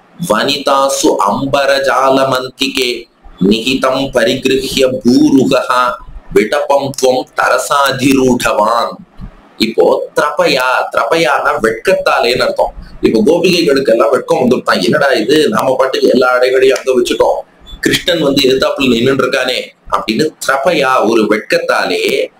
வனிதாசு அம்பரஜாலமந்திகே நிகிதம் பரிகிருஹ்ய பூருகா விடபம் துவம் தரசாதிரூடவான் இப்போ திரப்பயா திரப்பயானா வெட்கத்தாலேன்னு அர்த்தம் இப்ப கோபிகைகளுக்கு எல்லாம் வெட்கம் வந்துட்டான் என்னடா இது நாம பாட்டுக்கு எல்லா அடைகளையும் அங்க வச்சுட்டோம் கிருஷ்ணன் வந்து எதிர்த்தாப்புல நின்று இருக்கானே அப்படின்னு திரப்பையா ஒரு வெட்கத்தாலே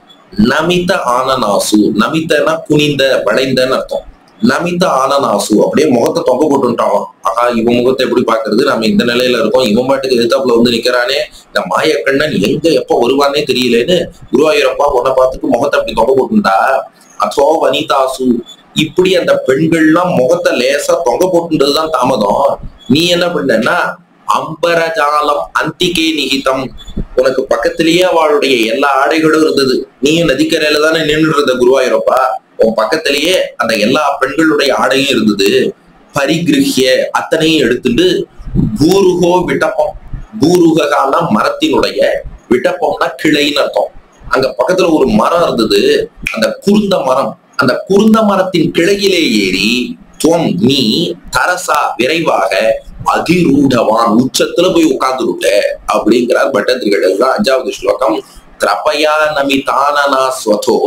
நமித ஆனநாசு நமித்தனா குனிந்த வளைந்தன்னு அர்த்தம் நமித ஆனநாசு அப்படியே முகத்தை தொங்க போட்டுட்டான் ஆஹா இவன் முகத்தை எப்படி பாக்குறது நம்ம இந்த நிலையில இருக்கோம் இவன் பாட்டுக்கு எதிர்த்தாப்புல வந்து நிக்கிறானே இந்த மாயக்கண்ணன் எங்க எப்ப வருவானே தெரியலன்னு குருவாயூரப்பா உன்னை பார்த்துட்டு முகத்தை அப்படி தொங்க போட்டுட்டா அதோ வனிதாசு இப்படி அந்த பெண்கள்லாம் முகத்தை லேசா தொங்க போட்டுன்றதுதான் தாமதம் நீ என்ன பண்ணனா அம்பரஜாலம் அந்திகே நிகிதம் உனக்கு பக்கத்திலேயே அவளுடைய எல்லா ஆடைகளும் இருந்தது நீயும் நதிக்கரையில தானே நின்று இருந்த குருவாயூரப்பா உன் பக்கத்திலேயே அந்த எல்லா பெண்களுடைய ஆடையும் இருந்தது பரிகிருஹிய அத்தனையும் எடுத்துட்டு பூருகோ விட்டப்பம் பூருகான மரத்தினுடைய விட்டப்பம்னா கிளைன்னு அர்த்தம் அங்க பக்கத்துல ஒரு மரம் இருந்தது அந்த குருந்த மரம் அந்த குருந்த மரத்தின் கிளையிலே ஏறி துவம் நீ தரசா விரைவாக அதிரூடவான் உச்சத்துல போய் உட்கார்ந்து விட்ட அப்படிங்கிறார் பட்டத்திரிகள் தான் அஞ்சாவது ஸ்லோகம் திரப்பயா நமிதானனா ஸ்வதோ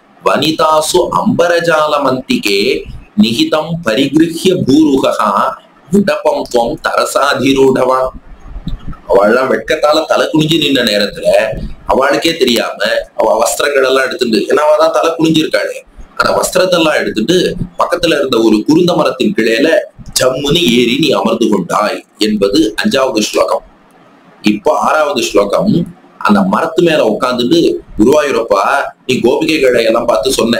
வனிதாசு அம்பரஜாலமந்திகே நிகிதம் பரிகிருஹ்ய பூருகா விடப்பம் துவம் தரசாதிரூடவான் அவள்லாம் வெட்கத்தால தலை குனிஞ்சு நின்ன நேரத்துல அவளுக்கே தெரியாம அவ வஸ்திரங்கள் எல்லாம் எடுத்துட்டு ஏன்னா அவ தான் தலை குனிஞ்சிருக்காளே அந்த வஸ்திரத்தெல்லாம் எடுத்துட்டு பக்கத்துல இருந்த ஒரு குருந்த மரத்தின் கிளையில ஜம்முன்னு ஏறி நீ அமர்ந்து கொண்டாய் என்பது அஞ்சாவது ஸ்லோகம் இப்போ ஆறாவது ஸ்லோகம் அந்த மரத்து மேல உட்காந்துட்டு குருவாயூரப்பா நீ கோபிகைகளை எல்லாம் பார்த்து சொன்ன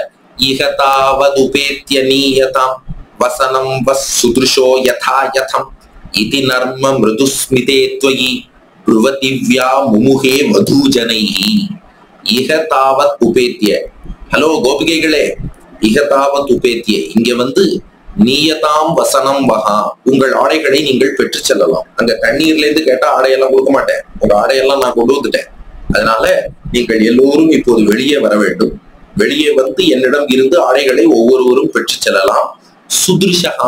இகதாவதுபேத்திய நீயதாம் வசனம் வஸ் சுதுஷோ யதா யதம் இதி நர்ம மிருதுஸ்மிதே त्वयि பிருவதிவ்யா முமுகே மதூஜனைஹி இகதாவத் உபேத்திய ஹலோ கோபிகைகளே இகதாவத் உபேத்திய இங்க வந்து நீயதாம் வசனம் வகா உங்கள் ஆடைகளை நீங்கள் பெற்று செல்லலாம் அங்க தண்ணீர்ல இருந்து கேட்டா ஆடையெல்லாம் கொடுக்க மாட்டேன் உங்க ஆடையெல்லாம் நான் கொண்டு வந்துட்டேன் அதனால நீங்கள் எல்லோரும் இப்போது வெளியே வர வேண்டும் வெளியே வந்து என்னிடம் இருந்து ஆடைகளை ஒவ்வொருவரும் பெற்று செல்லலாம் சுதிருஷகா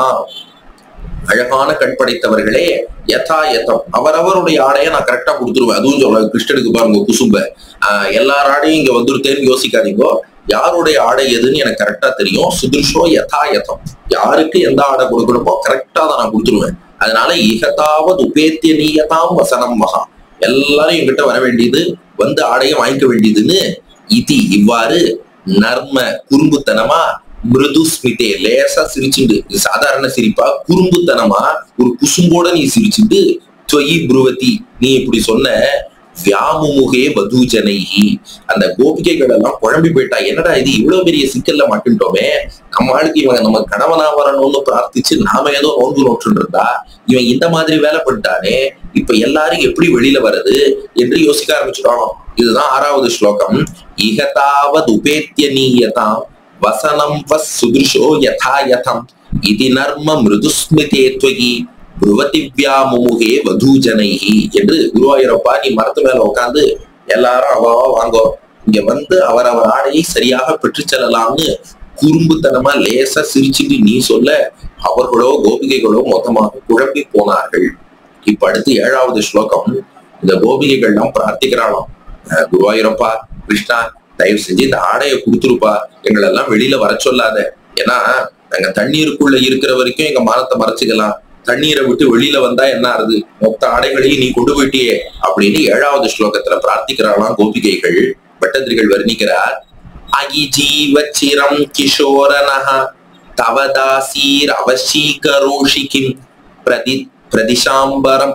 அழகான கண் படைத்தவர்களே யதா யதம் அவரவருடைய ஆடையை நான் கரெக்டா கொடுத்துருவேன் அதுவும் சொல்ல கிருஷ்ணனுக்கு பாருங்க குசும்ப ஆஹ் எல்லார் ஆடையும் இங்க வந்துருத்தேன்னு யோசிக்காதீங்கோ யாருடைய ஆடை எதுன்னு எனக்கு கரெக்டா தெரியும் சுதிருஷோ யதா யதம் யாருக்கு எந்த ஆடை கொடுக்கணுமோ கரெக்டா தான் நான் கொடுத்துருவேன் அதனால இகதாவது உபேத்திய நீயதாம் வசனம் மகா எல்லாரும் என்கிட்ட வர வேண்டியது வந்து ஆடையை வாங்கிக்க வேண்டியதுன்னு இதி இவ்வாறு நர்ம குறும்புத்தனமா மிருது ஸ்மிதே லேசா சிரிச்சுண்டு இது சாதாரண சிரிப்பா குறும்புத்தனமா ஒரு குசும்போட நீ சிரிச்சுண்டு தொயி புருவதி நீ இப்படி சொன்ன வியாமுமுகே வதூஜனைஹி அந்த கோபிகைகள் எல்லாம் குழம்பி போயிட்டா என்னடா இது இவ்வளவு பெரிய சிக்கல்ல மாட்டின்ட்டோமே நம்ம ஆளுக்கு இவங்க நம்ம கணவனா வரணும்னு பிரார்த்திச்சு நாம ஏதோ நோன்பு நோற்றுன்னு இருந்தா இவன் இந்த மாதிரி வேலை பண்ணிட்டானே இப்ப எல்லாரும் எப்படி வெளியில வருது என்று யோசிக்க ஆரம்பிச்சிட்டோம் இதுதான் ஆறாவது ஸ்லோகம் இகதாவது உபேத்திய நீயதாம் வசனம் வஸ் சுதிருஷோ யதா யதம் இது நர்ம மிருதுஸ்மிதே துவகி புருவதிவ்யாமுமுகே வதூஜனைஹி என்று குருவாயூரப்பா நீ மரத்து மேல உட்காந்து எல்லாரும் அவாவா வாங்கோ இங்க வந்து அவரவர் ஆடையை சரியாக பெற்று செல்லலாம்னு குறும்புத்தனமா லேசா சிரிச்சுட்டு நீ சொல்ல அவர்களோ கோபிகைகளோ மொத்தமாக குழம்பி போனார்கள் இப்ப அடுத்து ஏழாவது ஸ்லோகம் இந்த கோபிகைகள்லாம் பிரார்த்திக்கிறாளாம் அஹ் குருவாயூரப்பா கிருஷ்ணா தயவு செஞ்சு இந்த ஆடையை கொடுத்துருப்பா எங்களெல்லாம் வெளியில வர சொல்லாத ஏன்னா நாங்க தண்ணீருக்குள்ள இருக்கிற வரைக்கும் எங்க மானத்தை மறைச்சுக்கலாம் தண்ணீரை விட்டு வெளியில வந்தா என்ன ஆறுது மொத்த ஆடைகளையும் நீ கொண்டு போயிட்டியே அப்படின்னு ஏழாவது ஸ்லோகத்துல பிரார்த்திக்கிறாளாம் கோபிகைகள் பட்டத்திரிகள் வர்ணிக்கிறார் அகி ஜீவச்சிரம் கிஷோரனஹ தவதாசீர் அவசீகரோஷி கிம் பிரதி பிரதிஷாம்பரம்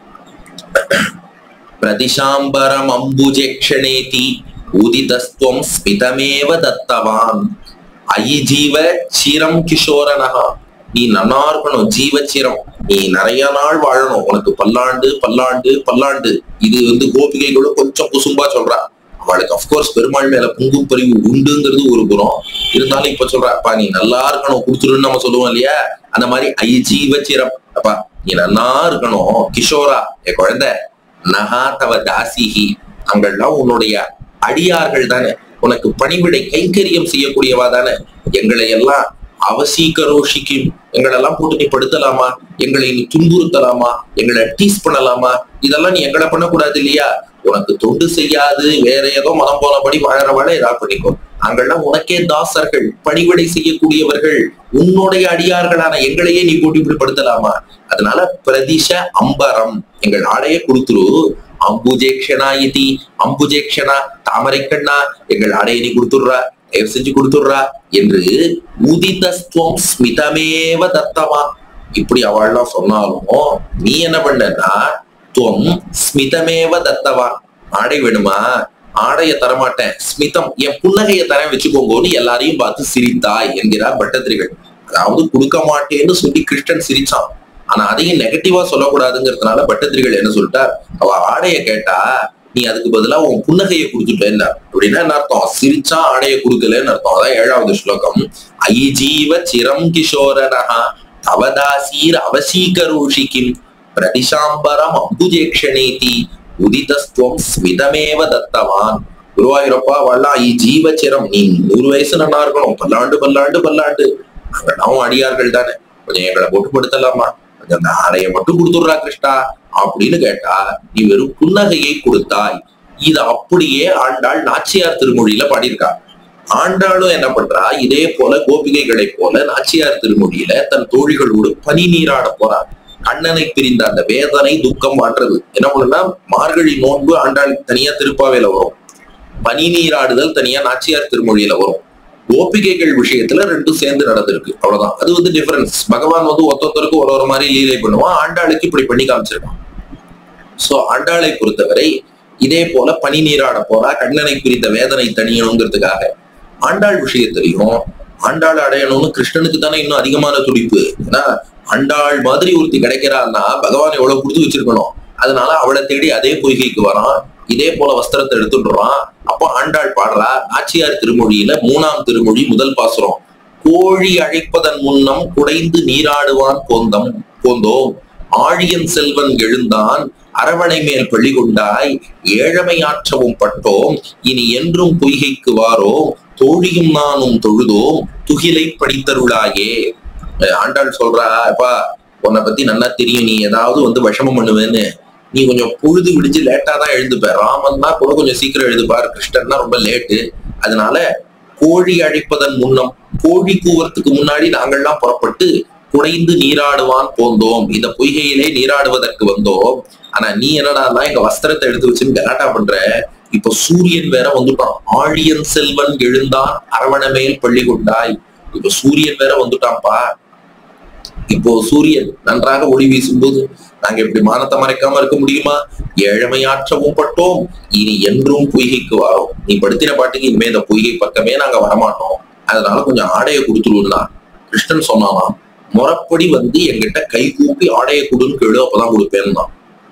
பிரதிஷாம்பரம் அம்புஜேக்ஷணேதி உதிதஸ்துவம் ஸ்மிதமேவ தத்தவான் அயி ஜீவ சிரம் கிஷோரனஹா நீ நன்னா இருக்கணும் ஜீவ சிரம் நீ நிறைய நாள் வாழணும் உனக்கு பல்லாண்டு பல்லாண்டு பல்லாண்டு இது வந்து கோபிகைகளும் கொஞ்சம் குசும்பா சொல்றா அவளுக்கு அப்கோர்ஸ் பெருமாள் மேல புங்கும் பறிவு உண்டுங்கிறது ஒரு புறம் இருந்தாலும் இப்ப சொல்றா அப்பா நீ நல்லா இருக்கணும் கொடுத்துருன்னு நம்ம சொல்லுவோம் இல்லையா அந்த மாதிரி ஐ ஜீவ சிரம் அப்பா நீ நல்லா இருக்கணும் கிஷோரா என் குழந்தை நகா தவ தாசிஹி அங்கெல்லாம் உன்னுடைய அடியார்கள் தானே உனக்கு பணிவிடை கைங்கரியம் செய்யக்கூடியவா தானே எங்களை எல்லாம் அவசீகரோஷிக்கும் எங்களெல்லாம் போட்டு நீ படுத்தலாமா எங்களை நீ துன்புறுத்தலாமா எங்களை டீஸ் பண்ணலாமா இதெல்லாம் நீ எங்களை பண்ணக்கூடாது இல்லையா உனக்கு தொண்டு செய்யாது வேற ஏதோ மனம் போனபடி வாழறவாழ ஏதாவது பண்ணிக்கோ அங்கெல்லாம் உனக்கே தாசர்கள் பணிவிடை செய்யக்கூடியவர்கள் உன்னுடைய அடியார்களான எங்களையே நீ போட்டு இப்படி படுத்தலாமா அதனால பிரதிஷ அம்பரம் எங்கள் ஆடையை கொடுத்துரு அம்புஜேக்ஷனா இதி அம்புஜேக்ஷனா தாமரை கண்ணா எங்கள் ஆடையை நீ கொடுத்துடுறா தயவு செஞ்சு கொடுத்துடுறா என்று உதிதஸ்துவம் ஸ்மிதமேவ தத்தமா இப்படி அவள்லாம் சொன்னாலும் நீ என்ன பண்ணனா துவம் ஸ்மிதமேவ தத்தவா ஆடை வேணுமா ஆடைய தரமாட்டேன் ஸ்மிதம் என் புன்னகையை தரேன் வச்சுக்கோங்கன்னு எல்லாரையும் பார்த்து சிரித்தாய் என்கிறார் பட்டத்திரிகள் அதாவது கொடுக்க மாட்டேன்னு சொல்லி கிருஷ்ணன் சிரிச்சான் ஆனா அதையும் நெகட்டிவா சொல்லக்கூடாதுங்கிறதுனால பட்டத்திரிகள் என்ன சொல்லிட்டார் அவ ஆடைய கேட்டா நீ அதுக்கு பதிலா உன் புன்னகையை கொடுத்துட்டேன்னா அப்படின்னா என்ன அர்த்தம் சிரிச்சா ஆடைய கொடுக்கலன்னு அர்த்தம் அதான் ஏழாவது ஸ்லோகம் ஐ ஜீவ சிரம் கிஷோரனஹா தவதாசீர் அவசீகரோஷிக்கிம் பிரதிஷாம்பரம் அம்புஜேக்ஷணேதி உதிதஸ்துவம் ஸ்மிதமேவ தத்தவான் குருவாயூரப்பா வல்லா இ ஜீவச்சிரம் நீ நூறு வயசு நல்லா இருக்கணும் பல்லாண்டு பல்லாண்டு பல்லாண்டு நாங்களும் அடியார்கள் தானே கொஞ்சம் எங்களை போட்டு படுத்தலாமா கொஞ்சம் அந்த ஆடையை மட்டும் கொடுத்துடுறா கிருஷ்ணா அப்படின்னு கேட்டா நீ வெறும் புன்னகையை கொடுத்தாய் இது அப்படியே ஆண்டாள் நாச்சியார் திருமொழியில பாடியிருக்கா ஆண்டாளும் என்ன பண்றா இதே போல கோபிகைகளை போல நாச்சியார் திருமொழியில தன் தோழிகளோடு பனி நீராட போறா கண்ணனை பிரிந்த அந்த வேதனை துக்கம் மாற்றுறது என்ன பண்ணுன்னா மார்கழி நோன்பு ஆண்டாள் தனியா திருப்பாவையில வரும் பனி நீராடுதல் தனியா நாச்சியார் திருமொழியில வரும் கோபிகைகள் விஷயத்துல ரெண்டும் சேர்ந்து நடந்திருக்கு அவ்வளவுதான் அது வந்து டிஃபரன்ஸ் பகவான் வந்து ஒருத்தருக்கு ஒரு ஒரு மாதிரி லீலை பண்ணுவான் ஆண்டாளுக்கு இப்படி பண்ணி காமிச்சிருக்கான் சோ ஆண்டாளை பொறுத்தவரை இதே போல பனி நீராட போறா கண்ணனை பிரிந்த வேதனை தணியணுங்கிறதுக்காக ஆண்டாள் விஷயத்திலையும் ஆண்டாள் அடையணும்னு கிருஷ்ணனுக்கு தானே இன்னும் அதிகமான துடிப்பு ஏன்னா ஆண்டாள் மாதிரி ஒருத்தி கிடைக்கிறான்னா பகவான் எவ்வளவு கொடுத்து வச்சிருக்கணும் அதனால அவளை தேடி அதே பொய்கைக்கு வரான் இதே போல வஸ்திரத்தை எடுத்துடுறான் அப்போ ஆண்டாள் பாடுறா ஆச்சியார் திருமொழியில மூணாம் திருமொழி முதல் பாசுரம் கோழி அழைப்பதன் முன்னம் குடைந்து நீராடுவான் போந்தம் போந்தோம் ஆழியன் செல்வன் எழுந்தான் அரவணை மேல் பள்ளி கொண்டாய் ஏழமையாற்றவும் பட்டோம் இனி என்றும் பொய்கைக்கு வாரோம் தோழியும் நானும் தொழுதோம் துகிலை படித்தருளாயே அஹ் ஆண்டாள் சொல்றா அப்பா உன்னை பத்தி நல்லா தெரியும் நீ ஏதாவது வந்து விஷமம் பண்ணுவேன்னு நீ கொஞ்சம் பொழுது விடிஞ்சு லேட்டா தான் எழுந்துப்ப ராமன் தான் கூட கொஞ்சம் சீக்கிரம் எழுதுப்பார் கிருஷ்ணன் தான் ரொம்ப லேட்டு அதனால கோழி அழைப்பதன் முன்னம் கோழி கூவறதுக்கு முன்னாடி நாங்கள்லாம் புறப்பட்டு குடைந்து நீராடுவான் போந்தோம் இந்த பொய்கையிலே நீராடுவதற்கு வந்தோம் ஆனா நீ என்னடா எங்க வஸ்திரத்தை எடுத்து வச்சுன்னு கலாட்டா பண்ற இப்ப சூரியன் வேற வந்துட்டான் ஆழியன் செல்வன் எழுந்தான் அரவணமேல் பள்ளி கொண்டாய் இப்ப சூரியன் வேற வந்துட்டான்ப்பா இப்போ சூரியன் நன்றாக ஒளி வீசும்போது நாங்க இப்படி மானத்தை மறைக்காம இருக்க முடியுமா ஏழமையாற்றவும் பட்டோம் இனி என்றும் பொய்கைக்கு வரோம் நீ படுத்தின பாட்டுக்கு இனிமே இந்த பொய்கை பக்கமே நாங்க வரமாட்டோம் அதனால கொஞ்சம் ஆடையை கொடுத்துருவோம்னா கிருஷ்ணன் சொன்னானாம் முறப்படி வந்து எங்கிட்ட கை கூப்பி ஆடையை கொடுன்னு கேளு அப்பதான் கொடுப்பேன்னா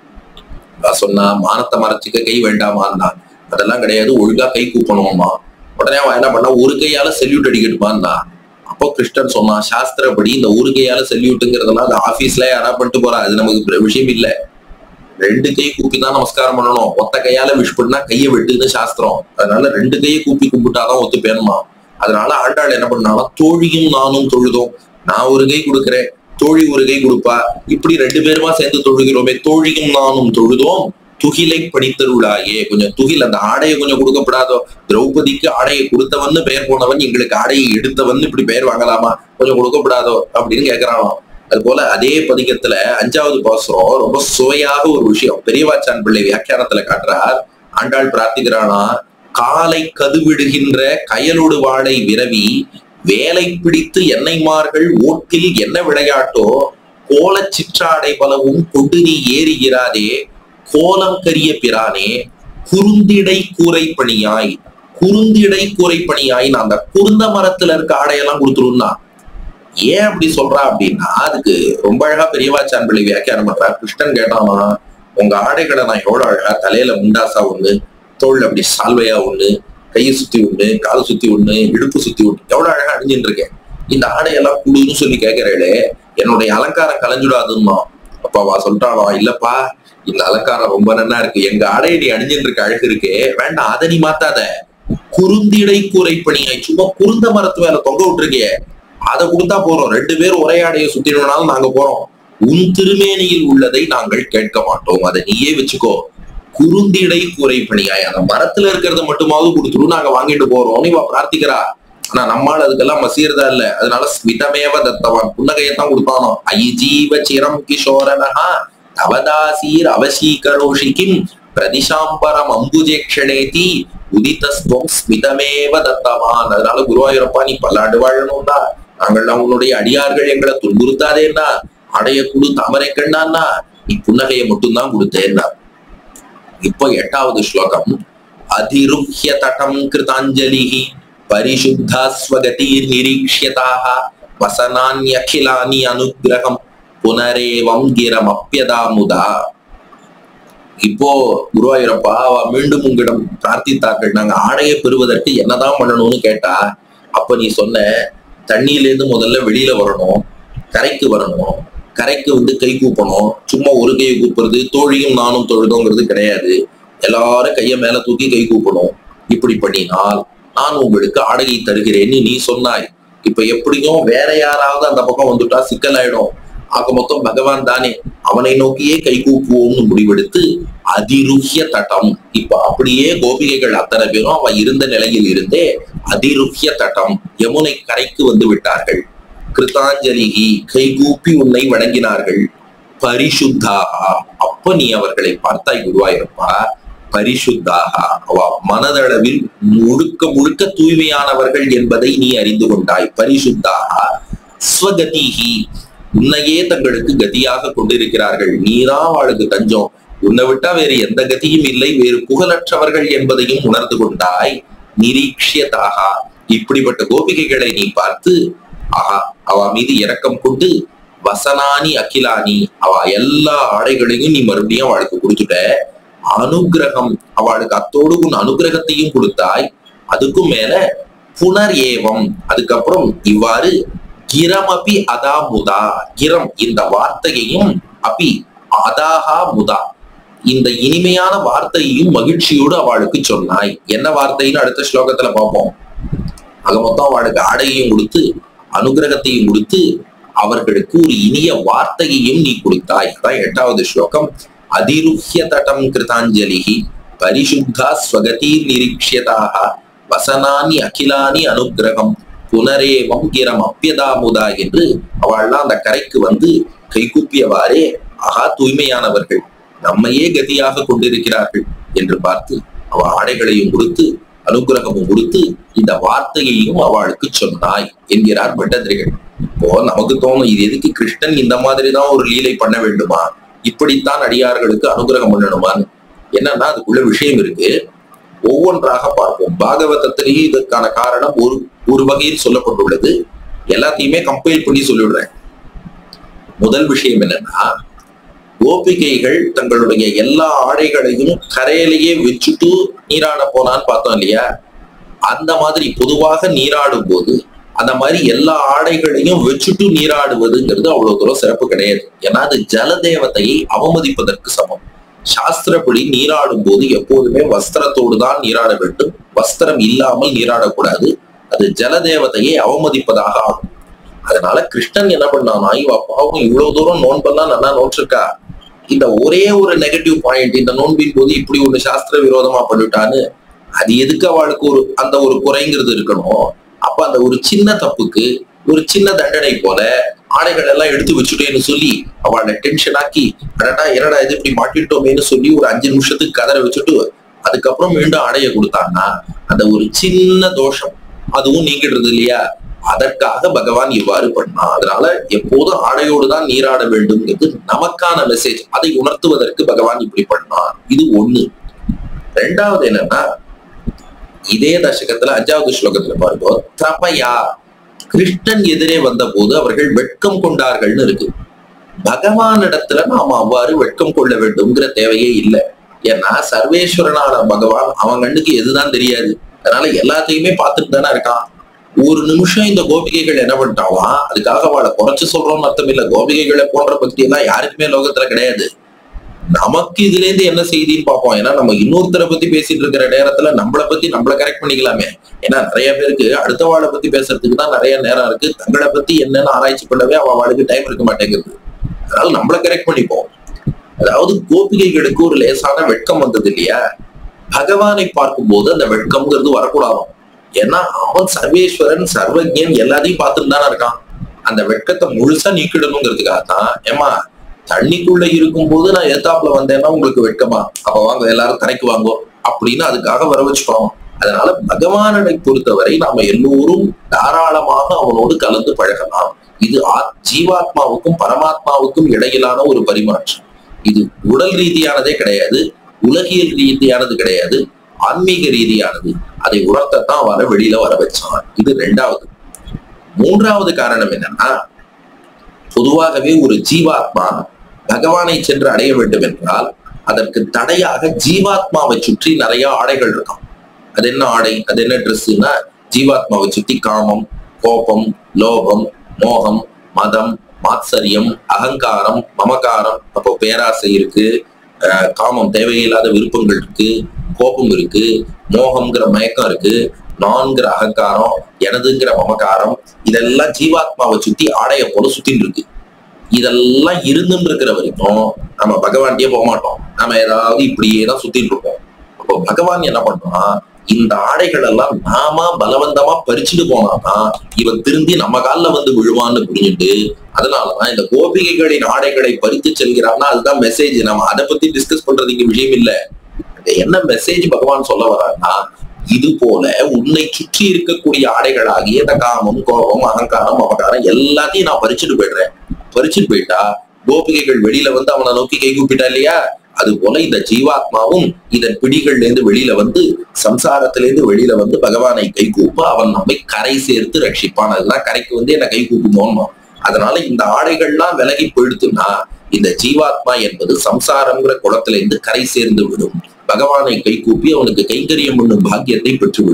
நான் சொன்னா மானத்தை மறைச்சிக்க கை வேண்டாமான்னா அதெல்லாம் கிடையாது ஒழுங்கா கை கூப்பணுமா உடனே அவன் என்ன பண்ணா ஒரு கையால செல்யூட் அடிக்கட்டுமான்னா அப்போ கிருஷ்ணன் சொன்னான் சாஸ்திரப்படி இந்த ஒரு கையால செல்யூட்டுங்கிறதெல்லாம் அந்த ஆபீஸ்ல யாரா பண்ணிட்டு போறா அது நமக்கு பெரிய விஷயம் இல்ல ரெண்டு கை கூப்பி தான் நமஸ்காரம் பண்ணணும் ஒத்த கையால விஷ் பண்ணா கையை வெட்டுன்னு சாஸ்திரம் அதனால ரெண்டு கையை கூப்பி கும்பிட்டாதான் ஒத்து பேணுமா அதனால ஆண்டாள் என்ன பண்ணாலும் தோழியும் நானும் தொழுதும் நான் ஒரு கை கொடுக்கிறேன் தோழி ஒரு கை கொடுப்பா இப்படி ரெண்டு பேருமா சேர்ந்து தொழுகிறோமே தோழியும் நானும் தொழுதோம் துகிலை படித்தருளாயே கொஞ்சம் துகில் அந்த ஆடையை கொஞ்சம் கொடுக்கப்படாதோ திரௌபதிக்கு ஆடையை கொடுத்தவன்னு பெயர் போனவன் எங்களுக்கு ஆடையை எடுத்தவன் இப்படி பெயர் வாங்கலாமா கொஞ்சம் கொடுக்கப்படாதோ அப்படின்னு கேக்குறானோ அது போல அதே பதிகத்துல அஞ்சாவது பாசுரம் ரொம்ப சுவையாக ஒரு விஷயம் பெரியவாச்சான் பிள்ளை வியாக்கியானத்துல காட்டுறார் ஆண்டாள் பிரார்த்திக்கிறானா காலை கதுவிடுகின்ற கயலோடு வாழை விரவி வேலை பிடித்து எண்ணெய்மார்கள் ஓட்டில் என்ன விளையாட்டோ கோலச் சிற்றாடை பலவும் கொண்டு நீ ஏறுகிறாதே கோலம் கரிய பிரானே குறுந்திடை கூரை பணியாய் குறுந்திடை கூரை பணியாய் நான் அந்த குருந்த மரத்துல இருக்க ஆடையெல்லாம் கொடுத்துருன்னா ஏன் அப்படி சொல்றா அப்படின்னா அதுக்கு ரொம்ப அழகா பெரியவாச்சான் பிள்ளை வியாக்கியானம் பண்றா கிருஷ்ணன் கேட்டாமா உங்க ஆடைகளை நான் எவ்வளவு அழகா தலையில முண்டாசா ஒண்ணு தோல் அப்படி சால்வையா ஒண்ணு கையை சுத்தி ஒண்ணு காலை சுத்தி ஒண்ணு இடுப்பு சுத்தி ஒண்ணு எவ்வளவு அழகா அணிஞ்சுட்டு இருக்கேன் இந்த ஆடையெல்லாம் குடுன்னு சொல்லி கேட்கிறேளே என்னுடைய அலங்காரம் கலைஞ்சுடாதுன்னா அப்பாவா சொல்லிட்டாளா இல்லப்பா இந்த அலங்காரம் ரொம்ப நல்லா இருக்கு எங்க ஆடையை நீ அணிஞ்சுட்டு இருக்க அழகு இருக்கே வேண்டாம் அதை நீ மாத்தாத குறுந்திடை கூரை பணியாய் சும்மா குருந்த மரத்து மேல தொங்க விட்டுருக்கே அதை கொடுத்தா போறோம் ரெண்டு பேரும் ஒரே ஆடையை சுத்தினாலும் நாங்க போறோம் உன் திருமேனியில் உள்ளதை நாங்கள் கேட்க மாட்டோம் அதை நீயே வச்சுக்கோ குறுந்திடை கூரை பணியாய் அந்த மரத்துல இருக்கிறத மட்டுமாவது கொடுத்துரும் நாங்க வாங்கிட்டு போறோம் இவ பிரார்த்திக்கிறா ஆனா நம்மால் அதுக்கெல்லாம் மசீரதா இல்ல அதனால ஸ்மிதமேவ தத்தவான் புன்னகையத்தான் கொடுத்தானோ ஐ ஜீவ சிரம் கிஷோரனஹா தவதாசீர் அவசீகரோஷி கிம் பிரதிசாம்பரம் அம்புஜேக்ஷணேதி உதிதஸ்துவம் ஸ்மிதமேவ தத்தவான் அதனால குருவாயூரப்பா நீ பல்லாண்டு வாழணும்டா நாங்கள்லாம் உன்னுடைய அடியார்கள் எங்களை துன்புறுத்தாதேன்னா அடைய குடு தாமரை கண்ணான்னா நீ புன்னகையை மட்டும்தான் கொடுத்தேன்னா இப்போ எட்டாவது ஸ்லோகம் அதிருஹ்ய தடம் கிருதாஞ்சலிஹி பரிசுத்தா ஸ்வகதீர் நிரீக்ஷ்யதாக வசனான்யகிலானி அனுகிரகம் புனரேவம் கிரமப்பியதாமுதா இப்போ குருவாயூரப்பா அவ மீண்டும் உங்களிடம் பிரார்த்தித்தார்கள் நாங்க ஆடையை பெறுவதற்கு என்னதான் பண்ணணும்னு கேட்டா அப்ப நீ சொன்ன தண்ணியில இருந்து முதல்ல வெளியில வரணும் கரைக்கு வரணும் கரைக்கு வந்து கை கூப்பணும் சும்மா ஒரு கையை கூப்புறது தோழியும் நானும் தொழுதோங்கிறது கிடையாது எல்லாரும் கைய மேல தூக்கி கை கூப்பணும் இப்படி பண்ணினால் நான் உங்களுக்கு ஆடையை தருகிறேன்னு நீ சொன்னாய் இப்ப எப்படியும் வேற யாராவது அந்த பக்கம் வந்துட்டா சிக்கலாயிடும் ஆக மொத்தம் பகவான் தானே அவனை நோக்கியே கை கூப்புவோம்னு முடிவெடுத்து அதிருஹ்ய தட்டம் இப்ப அப்படியே கோபிகைகள் அத்தனை பேரும் அவ இருந்த நிலையில் இருந்தே அதிருஹ்ய தட்டம் யமுனை கரைக்கு வந்து விட்டார்கள் கிருதாஞ்சலிகி கைகூப்பி உன்னை வணங்கினார்கள் பரிசுத்தாக அப்ப நீ அவர்களை பார்த்தாய் குருவாயிருப்பா பரிசுத்தாக அவ மனதளவில் முழுக்க முழுக்க தூய்மையானவர்கள் என்பதை நீ அறிந்து கொண்டாய் பரிசுத்தாக ஸ்வகதிஹி உன்னையே தங்களுக்கு கதியாக கொண்டிருக்கிறார்கள் நீதான் அவளுக்கு தஞ்சம் உன்னை விட்டா வேறு எந்த கதியும் இல்லை வேறு புகழற்றவர்கள் என்பதையும் உணர்ந்து கொண்டாய் நிரீக்ஷியதாக இப்படிப்பட்ட கோபிகைகளை நீ பார்த்து ஆஹா அவ மீது இரக்கம் கொண்டு வசனானி அகிலானி அவ எல்லா ஆடைகளையும் நீ மறுபடியும் அவளுக்கு கொடுத்துட்ட அனுகிரகம் அவளுக்கு அத்தோடு உன் அனுகிரகத்தையும் கொடுத்தாய் அதுக்கும் மேல புனர் ஏவம் அதுக்கப்புறம் இவ்வாறு கிரமபி அதா முதா கிரம் இந்த வார்த்தையையும் அபி அதாஹா முதா இந்த இனிமையான வார்த்தையையும் மகிழ்ச்சியோடு அவளுக்கு சொன்னாய் என்ன வார்த்தைன்னு அடுத்த ஸ்லோகத்துல பார்ப்போம் ஆக மொத்தம் அவளுக்கு ஆடையையும் கொடுத்து அனுகிரகத்தையும் கொடுத்து அவர்களுக்கு ஒரு இனிய வார்த்தையையும் நீ கொடுத்தாய் அதான் எட்டாவது ஸ்லோகம் அதிருஹ்ய தடம் கிருதாஞ்சலிஹி பரிசுத்தா ஸ்வகதீர் நிரீட்சியதாக வசனானி அகிலானி அனுகிரகம் புனரேவம் கிரம் அப்பியதாமுதா என்று அவள்லாம் அந்த கரைக்கு வந்து கைகூப்பியவாறே ஆஹா தூய்மையானவர்கள் நம்மையே கதியாக கொண்டிருக்கிறார்கள் என்று பார்த்து அவ ஆடைகளையும் கொடுத்து அனுகிரகமும் கொடுத்து இந்த வார்த்தையையும் அவளுக்கு சொன்னாய் என்கிறார் பட்டதிரிகள் இப்போ நமக்கு தோணும் இது எதுக்கு கிருஷ்ணன் இந்த மாதிரிதான் ஒரு லீலை பண்ண வேண்டுமா இப்படித்தான் அடியார்களுக்கு அனுகிரகம் பண்ணணுமான்னு என்னன்னா அதுக்குள்ள விஷயம் இருக்கு ஒவ்வொன்றாக பார்ப்போம் பாகவதத்திலேயே இதற்கான காரணம் ஒரு ஒரு வகையில் சொல்லப்பட்டுள்ளது எல்லாத்தையுமே கம்பைல் பண்ணி சொல்லிவிடுறேன் முதல் விஷயம் என்னன்னா கோபிகைகள் தங்களுடைய எல்லா ஆடைகளையும் கரையிலேயே வச்சுட்டு நீராட போனான்னு பார்த்தோம் இல்லையா அந்த மாதிரி பொதுவாக நீராடும் போது அந்த மாதிரி எல்லா ஆடைகளையும் வச்சுட்டு நீராடுவதுங்கிறது அவ்வளவு தூரம் சிறப்பு கிடையாது ஏன்னா அது ஜல தேவதையை அவமதிப்பதற்கு சமம் சாஸ்திரப்படி நீராடும் போது எப்போதுமே வஸ்திரத்தோடு தான் நீராட வேண்டும் வஸ்திரம் இல்லாமல் நீராடக்கூடாது அது ஜல தேவதையை அவமதிப்பதாக ஆகும் அதனால கிருஷ்ணன் என்ன பண்ணானா இவ அப்பாவும் இவ்வளவு தூரம் நோன்பெல்லாம் நல்லா நோற்றிருக்கா இந்த ஒரே ஒரு நெகட்டிவ் பாயிண்ட் இந்த நோன்பின் போது இப்படி ஒண்ணு சாஸ்திர விரோதமா பண்ணிட்டான்னு அது எதுக்கு அவளுக்கு ஒரு அந்த ஒரு குறைங்கிறது இருக்கணும் அப்ப அந்த ஒரு சின்ன தப்புக்கு ஒரு சின்ன தண்டனை போல ஆடைகள் எல்லாம் எடுத்து வச்சுட்டேன்னு சொல்லி அவளை டென்ஷன் ஆக்கி அடடா என்னடா இது இப்படி மாட்டிட்டோமேன்னு சொல்லி ஒரு அஞ்சு நிமிஷத்துக்கு கதற வச்சுட்டு அதுக்கப்புறம் மீண்டும் ஆடையை கொடுத்தான்னா அந்த ஒரு சின்ன தோஷம் அதுவும் நீங்கிடுறது இல்லையா அதற்காக பகவான் இவ்வாறு பண்ணான் அதனால எப்போதும் ஆடையோடு தான் நீராட வேண்டும்ங்கிறது நமக்கான மெசேஜ் அதை உணர்த்துவதற்கு பகவான் இப்படி பண்ணான் இது ஒண்ணு ரெண்டாவது என்னன்னா இதே தசகத்துல அஞ்சாவது ஸ்லோகத்துல பாருங்க தபயா கிருஷ்ணன் எதிரே வந்த போது அவர்கள் வெட்கம் கொண்டார்கள்னு இருக்கு பகவானிடத்துல நாம அவ்வாறு வெட்கம் கொள்ள வேண்டும்ங்கிற தேவையே இல்லை ஏன்னா சர்வேஸ்வரனான பகவான் அவன் கண்ணுக்கு எதுதான் தெரியாது அதனால எல்லாத்தையுமே பார்த்துட்டு தானே இருக்கான் ஒரு நிமிஷம் இந்த கோபிகைகள் என்ன பண்ணிட்டாவான் அதுக்காக அவளை குறைச்சு சொல்றோம்னு அர்த்தம் இல்ல கோபிகைகளை போன்ற பக்தி எல்லாம் யாருக்குமே லோகத்துல கிடையாது நமக்கு இதுல இருந்து என்ன செய்தின்னு பார்ப்போம் ஏன்னா நம்ம இன்னொருத்தரை பத்தி பேசிட்டு இருக்கிற நேரத்துல நம்மளை பத்தி நம்மள கரெக்ட் பண்ணிக்கலாமே ஏன்னா நிறைய பேருக்கு அடுத்த வாழை பத்தி பேசுறதுக்கு தான் நிறைய நேரம் இருக்கு தங்களை பத்தி என்னன்னு ஆராய்ச்சி பண்ணவே அவ வாளுக்கு டைம் இருக்க மாட்டேங்குது அதனால நம்மள கரெக்ட் பண்ணிப்போம் அதாவது கோபிகைகளுக்கு ஒரு லேசான வெட்கம் வந்தது இல்லையா பகவானை பார்க்கும்போது அந்த வெட்கம்ங்கிறது வரக்கூடாதும் ஏன்னா அவன் சர்வேஸ்வரன் சர்வஜன் எல்லாத்தையும் பார்த்துட்டு தானே இருக்கான் அந்த வெட்கத்தை முழுசா நீக்கிடணுங்கிறதுக்காக தான் ஏமா தண்ணிக்குள்ள இருக்கும்போது நான் எத்தாப்புல வந்தேன்னா உங்களுக்கு வெட்கமா அப்ப வாங்க எல்லாரும் தரைக்கு வாங்கோ அப்படின்னு அதுக்காக வர வச்சுட்டோம் அதனால பகவானனை பொறுத்தவரை நாம எல்லோரும் தாராளமாக அவனோடு கலந்து பழகலாம் இது ஆ- ஜீவாத்மாவுக்கும் பரமாத்மாவுக்கும் இடையிலான ஒரு பரிமாற்றம் இது உடல் ரீதியானதே கிடையாது உலகியல் ரீதியானது கிடையாது ஆன்மீக ரீதியானது அதை உணர்த்தத்தான் அவரை வெளியில வர வச்சான் இது ரெண்டாவது மூன்றாவது காரணம் என்னன்னா பொதுவாகவே ஒரு ஜீவாத்மா பகவானை சென்று அடைய வேண்டும் என்றால் அதற்கு தடையாக ஜீவாத்மாவை சுற்றி நிறைய ஆடைகள் இருக்கும் அது என்ன ஆடை அது என்ன ட்ரெஸ்ஸுன்னா ஜீவாத்மாவை சுத்தி காமம் கோபம் லோகம் மோகம் மதம் மாத்சரியம் அகங்காரம் மமகாரம் அப்போ பேராசை இருக்கு அஹ் காமம் தேவையில்லாத விருப்பங்கள் இருக்கு கோபம் இருக்கு மோகம்ங்கிற மயக்கம் இருக்கு நான்கிற அகங்காரம் எனதுங்கிற மமகாரம் இதெல்லாம் ஜீவாத்மாவை சுத்தி ஆடைய போல சுத்தின்னு இருக்கு இதெல்லாம் இருந்துன்னு இருக்கிற வரைக்கும் நம்ம பகவான்கிட்டயே போக மாட்டோம் நம்ம ஏதாவது இப்படியே தான் சுத்திட்டு இருப்போம் அப்போ பகவான் என்ன பண்றான் இந்த ஆடைகள் எல்லாம் நாம பலவந்தமா பறிச்சுட்டு போனாதான் இவன் திரும்பி நம்ம கால்ல வந்து விழுவான்னு புரிஞ்சுட்டு அதனாலதான் இந்த கோபிகைகளின் ஆடைகளை பறித்து செல்கிறான்னா அதுதான் மெசேஜ் நம்ம அதை பத்தி டிஸ்கஸ் பண்றது இங்க விஷயம் இல்ல இங்க என்ன மெசேஜ் பகவான் சொல்ல வர்றாருன்னா இது போல உன்னை சுற்றி இருக்கக்கூடிய ஆடைகளாகிய இந்த காமம் கோபம் அகங்காரம் அபகாரம் எல்லாத்தையும் நான் பறிச்சுட்டு போயிடுறேன் பறிச்சுட்டு போயிட்டா கோபிகைகள் வெளியில வந்து அவனை நோக்கி கை கூப்பிட்டா இல்லையா அது போல இந்த ஜீவாத்மாவும் இதன் பிடிகள்ல இருந்து வெளியில வந்து சம்சாரத்திலிருந்து வெளியில வந்து பகவானை கை கூப்ப அவன் நம்மை கரை சேர்த்து ரட்சிப்பான் அதுதான் கரைக்கு வந்து என்ன கை கூப்புமோன்னு அதனால இந்த ஆடைகள்லாம் விலகி போயிடுத்துன்னா இந்த ஜீவாத்மா என்பது சம்சாரங்கிற குளத்துல இருந்து கரை சேர்ந்து விடும் பகவானை கை கூப்பி அவனுக்கு கைங்கரியம் பண்ணும் பாக்கியத்தை பெற்றுவிடும்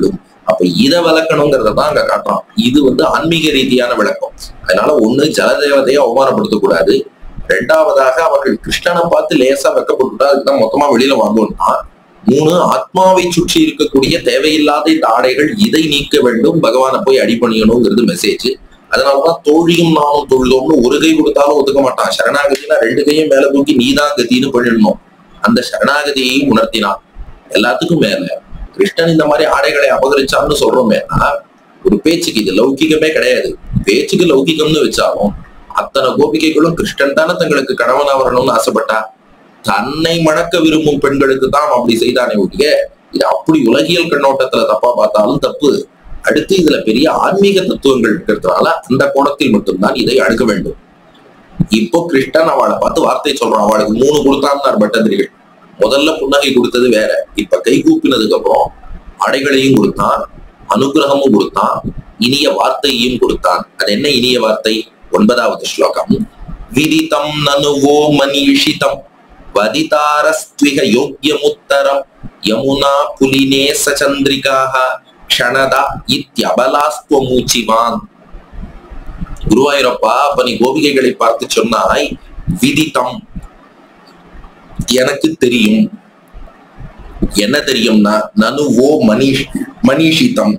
அப்ப இதை விளக்கணுங்கிறத தான் அங்க காட்டுறான் இது வந்து ஆன்மீக ரீதியான விளக்கம் அதனால ஒண்ணு ஜலதேவதையை அவமானப்படுத்தக் கூடாது ரெண்டாவதாக அவர்கள் கிருஷ்ணனை பார்த்து லேசா வெக்கப்பட்டுட்டா அதுக்குதான் மொத்தமா வெளியில வாங்கணும்னா மூணு ஆத்மாவை சுற்றி இருக்கக்கூடிய தேவையில்லாத இந்த ஆடைகள் இதை நீக்க வேண்டும் பகவானை போய் அடி பண்ணிக்கணுங்கிறது மெசேஜ் அதனாலதான் தோழியும் நானும் தொழுதோம்னு ஒரு கை கொடுத்தாலும் ஒத்துக்க மாட்டான் சரணாகதினா ரெண்டு கையும் மேல தூக்கி நீதான் கத்தின்னு பண்ணிடணும் அந்த சரணாகதியை உணர்த்தினான் எல்லாத்துக்கும் மேல கிருஷ்ணன் இந்த மாதிரி ஆடைகளை அபகரிச்சான்னு சொல்றோமேனா ஒரு பேச்சுக்கு இது லௌகிகமே கிடையாது பேச்சுக்கு லௌகிகம்னு வச்சாலும் அத்தனை கோபிகைகளும் கிருஷ்ணன் தானே தங்களுக்கு கணவனா வரணும்னு ஆசைப்பட்டா தன்னை மணக்க விரும்பும் பெண்களுக்கு தான் அப்படி செய்தானே ஒழிய இது அப்படி உலகியல் கண்ணோட்டத்துல தப்பா பார்த்தாலும் தப்பு அடுத்து இதுல பெரிய ஆன்மீக தத்துவங்கள் இருக்கிறதுனால அந்த கோணத்தில் மட்டும்தான் இதை அணுக வேண்டும் இப்போ கிருஷ்ணன் அவளை பார்த்து வார்த்தை சொல்றான் அவளுக்கு மூணு கொடுத்தான்னார் பட்டதிரிகள் முதல்ல புன்னகை கொடுத்தது வேற இப்ப கை கூப்பினதுக்கு அப்புறம் அடைகளையும் கொடுத்தான் அனுகிரகமும் கொடுத்தான் இனிய வார்த்தையையும் கொடுத்தான் அது என்ன இனிய வார்த்தை ஒன்பதாவது ஸ்லோகம் விதிதம் நனுவோ மனிஷிதம் வதிதாரஸ்த்விக யோக்கியமுத்தரம் யமுனா புலினே சச்சந்திரிகாக க்ஷணதா இத்யபலாஸ்துவமூச்சிவான் குருவாயூரப்பா அப்ப நீ கோபிகைகளை பார்த்து சொன்னாய் விதித்தம் எனக்கு தெரியும் என்ன தெரியும்னா நனுவோ மனிஷ் மனிஷிதம்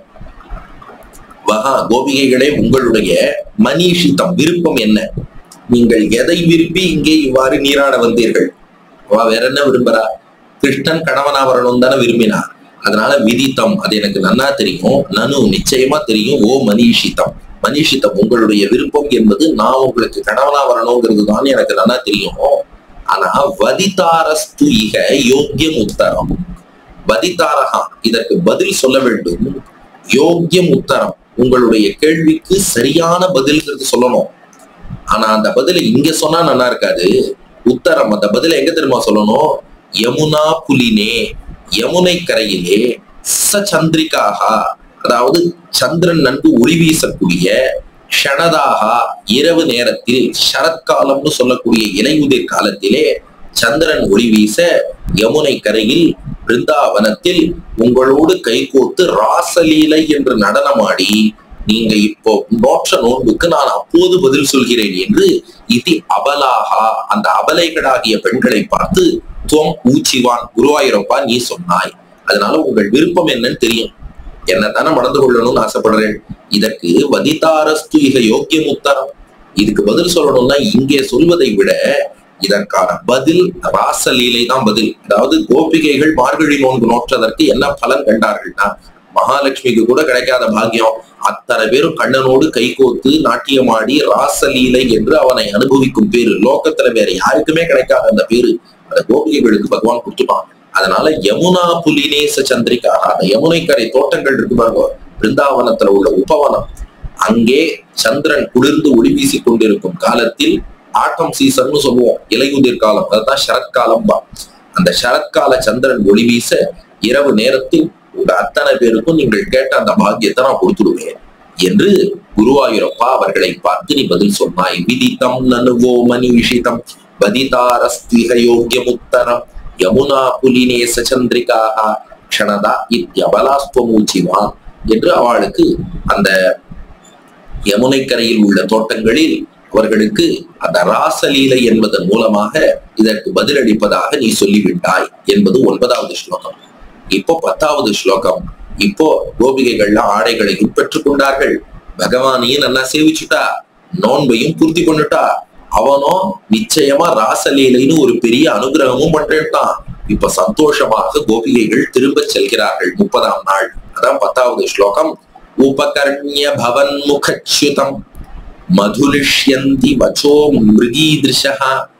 வகா கோபிகைகளே உங்களுடைய மனிஷிதம் விருப்பம் என்ன நீங்கள் எதை விரும்பி இங்கே இவ்வாறு நீராட வந்தீர்கள் வா வேற என்ன விரும்புறா கிருஷ்ணன் கணவனா வரணும் தானே விரும்பினார் அதனால விதித்தம் அது எனக்கு நன்னா தெரியும் நனு நிச்சயமா தெரியும் ஓ மனிஷிதம் மனிஷிதம் உங்களுடைய விருப்பம் என்பது நான் உங்களுக்கு கணவனா வரணுங்கிறது தான் எனக்கு நன்னா தெரியும் ஆனா வதிதாரஸ்து இக யோக்கியம் உத்தரம் வதிதாரகா இதற்கு பதில் சொல்ல வேண்டும் யோக்கியம் உத்தரம் உங்களுடைய கேள்விக்கு சரியான பதில்ங்கிறது சொல்லணும் ஆனா அந்த பதில இங்க சொன்னா நல்லா இருக்காது உத்தரம் அந்த பதில எங்க தெரியுமா சொல்லணும் யமுனா புலினே யமுனை கரையிலே ச சந்திரிகாகா அதாவது சந்திரன் நன்கு ஒளி வீசக்கூடிய ஷணதாகா இரவு நேரத்தில் சரத்காலம்னு சொல்லக்கூடிய இலையுதிர் காலத்திலே சந்திரன் ஒளி வீச யமுனை கரையில் பிருந்தாவனத்தில் உங்களோடு கைகோத்து ராசலீலை என்று நடனமாடி நீங்க இப்போ நோற்ற நோன்புக்கு நான் அப்போது பதில் சொல்கிறேன் என்று இது அபலாகா அந்த அபலைகளாகிய பெண்களை பார்த்து துவம் ஊச்சிவான் குருவாயூரப்பா நீ சொன்னாய் அதனால உங்கள் விருப்பம் என்னன்னு தெரியும் என்னத்தானே மணந்து கொள்ளணும்னு ஆசைப்படுறேன் இதற்கு வதிதாரஸ்து இக யோக்கியம் உத்தரம் இதுக்கு பதில் சொல்லணும்னா இங்கே சொல்வதை விட இதற்கான பதில் ராசலீலை தான் பதில் அதாவது கோபிகைகள் மார்கழி நோன்பு நோற்றதற்கு என்ன பலன் கண்டார்கள்னா மகாலட்சுமிக்கு கூட கிடைக்காத பாக்கியம் அத்தனை பேரும் கண்ணனோடு கைகோத்து நாட்டியமாடி ராசலீலை என்று அவனை அனுபவிக்கும் பேரு லோகத்துல வேற யாருக்குமே கிடைக்காத அந்த பேரு அந்த கோபிகைகளுக்கு பகவான் கொடுத்துட்டான் அதனால யமுனா புலினேச சந்திரிக்காக அந்த யமுனை கரை தோட்டங்கள் இருக்கு பாருங்க பிருந்தாவனத்துல உள்ள உபவனம் அங்கே சந்திரன் குளிர்ந்து ஒளி வீசி கொண்டிருக்கும் காலத்தில் ஆட்டம் சீசன்னு சொல்லுவோம் இலையுதிர் காலம் அதுதான் சரத்காலம் தான் அந்த சரத்கால சந்திரன் ஒளி வீச இரவு நேரத்தில் உங்க அத்தனை பேருக்கும் நீங்கள் கேட்ட அந்த பாக்கியத்தை நான் கொடுத்துடுவேன் என்று குருவாயூரப்பா அவர்களை பார்த்து நீ பதில் சொன்னாய் விதித்தம் நனுவோ மனிஷிதம் வதிதாரஸ்திக யோக்கியமுத்தரம் யமுனா புலினே சந்திரிகாக க்ஷணதா இத்தியபலாஸ்துவமூச்சிவான் என்று அவளுக்கு அந்த யமுனைக்கரையில் உள்ள தோட்டங்களில் அவர்களுக்கு அந்த ராசலீலை என்பதன் மூலமாக இதற்கு பதிலளிப்பதாக நீ சொல்லிவிட்டாய் என்பது ஒன்பதாவது ஸ்லோகம் இப்போ பத்தாவது ஸ்லோகம் இப்போ கோபிகைகள்லாம் ஆடைகளையும் பெற்றுக் கொண்டார்கள் பகவானையும் நல்லா சேவிச்சுட்டா நோன்பையும் பூர்த்தி கொண்டுட்டா அவனும் நிச்சயமா ராசலீலைன்னு ஒரு பெரிய அனுகிரகமும் பண்றான் இப்ப சந்தோஷமாக கோபிகைகள் திரும்ப செல்கிறார்கள் முப்பதாம் நாள் அதான் பத்தாவது ஸ்லோகம் உபகர்ணிய பவன் முகச்சுதம் மதுலிஷ்யந்தி வச்சோ மிருகீதிருஷः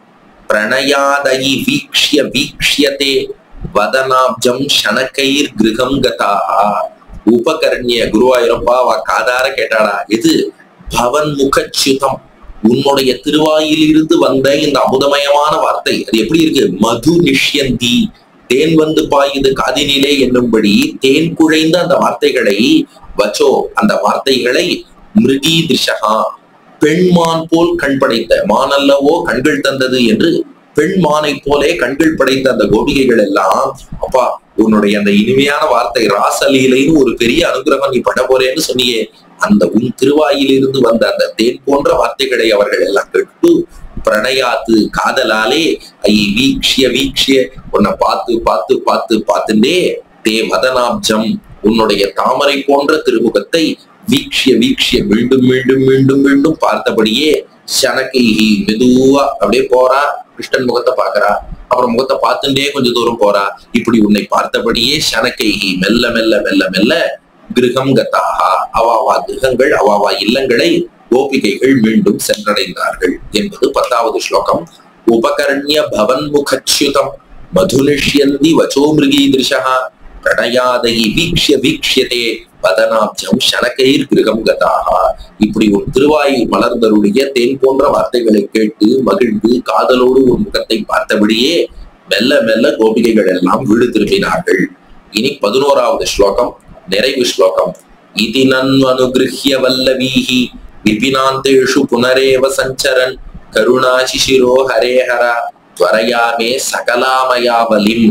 பிரணயாதயி வீக்ஷ்ய வீக்ஷ்யதே வதனாப்ஜம் ஷனகைர் கிருகம் கதாஹா உபகர்ணிய குருவாயூரப்பா அவ காதார கேட்டாடா இது பவன் முகச்சுதம் உன்னுடைய திருவாயில் இருந்து வந்த இந்த அமுதமயமான வார்த்தை அது எப்படி இருக்கு மது நிஷ்யந்தி தேன் வந்து பாயுது காதினிலே என்னும்படி தேன் குழைந்த அந்த வார்த்தைகளை வச்சோ அந்த வார்த்தைகளை மிருகி திருஷகா பெண்மான் போல் கண் படைத்த மானல்லவோ கண்கள் தந்தது என்று பெண் மானை போலே கண்கள் படைத்த அந்த கோபிகைகள் எல்லாம் அப்பா உன்னுடைய அந்த இனிமையான வார்த்தை ராசலீலைன்னு ஒரு பெரிய அனுகிரகம் நீ பண்ண போறேன்னு சொன்னியே அந்த உன் திருவாயிலிருந்து வந்த அந்த தேன் போன்ற வார்த்தைகளை அவர்கள் எல்லாம் கேட்டு பிரணயாத்து காதலாலே ஐ வீக்ஷிய வீக்ஷிய உன்னை பார்த்து பார்த்து பார்த்து பார்த்துட்டே தே மதனாப்ஜம் உன்னுடைய தாமரை போன்ற திருமுகத்தை வீக்ஷிய வீக்ஷிய மீண்டும் மீண்டும் மீண்டும் மீண்டும் பார்த்தபடியே சனகைஹி மெதுவா அப்படியே போறா கிருஷ்ணன் முகத்தை பாக்குறா அப்புறம் முகத்தை பார்த்துட்டே கொஞ்சம் தூரம் போறா இப்படி உன்னை பார்த்தபடியே சனகைஹி மெல்ல மெல்ல மெல்ல மெல்ல கிரகம் கதாகா அவாவா கிரகங்கள் அவாவா இல்லங்களை கோபிகைகள் மீண்டும் சென்றடைந்தார்கள் என்பது பத்தாவது ஸ்லோகம் உபகரண்ய பவன் முகச்சுதம் மதுனிஷ்யந்தி வச்சோ மிருகீதிருஷா பிரணயாதை வீக்ஷிய வீக்ஷியதே பதனாப்ஜம் சனகைர் கிரகம் கதாகா இப்படி ஒரு திருவாயு மலர்ந்தருடைய தேன் போன்ற வார்த்தைகளை கேட்டு மகிழ்ந்து காதலோடு ஒரு முகத்தை பார்த்தபடியே மெல்ல மெல்ல கோபிகைகள் எல்லாம் வீடு திரும்பினார்கள் இனி பதினோராவது ஸ்லோகம் நிறைவு ஸ்லோகம் இதி நன்வனுகிருஹ்ய வல்லவீஹி விபினாந்தேஷு புனரேவ சஞ்சரன் கருணாசிசிரோ ஹரேஹர துவரையாமே சகலாமயாவலிம்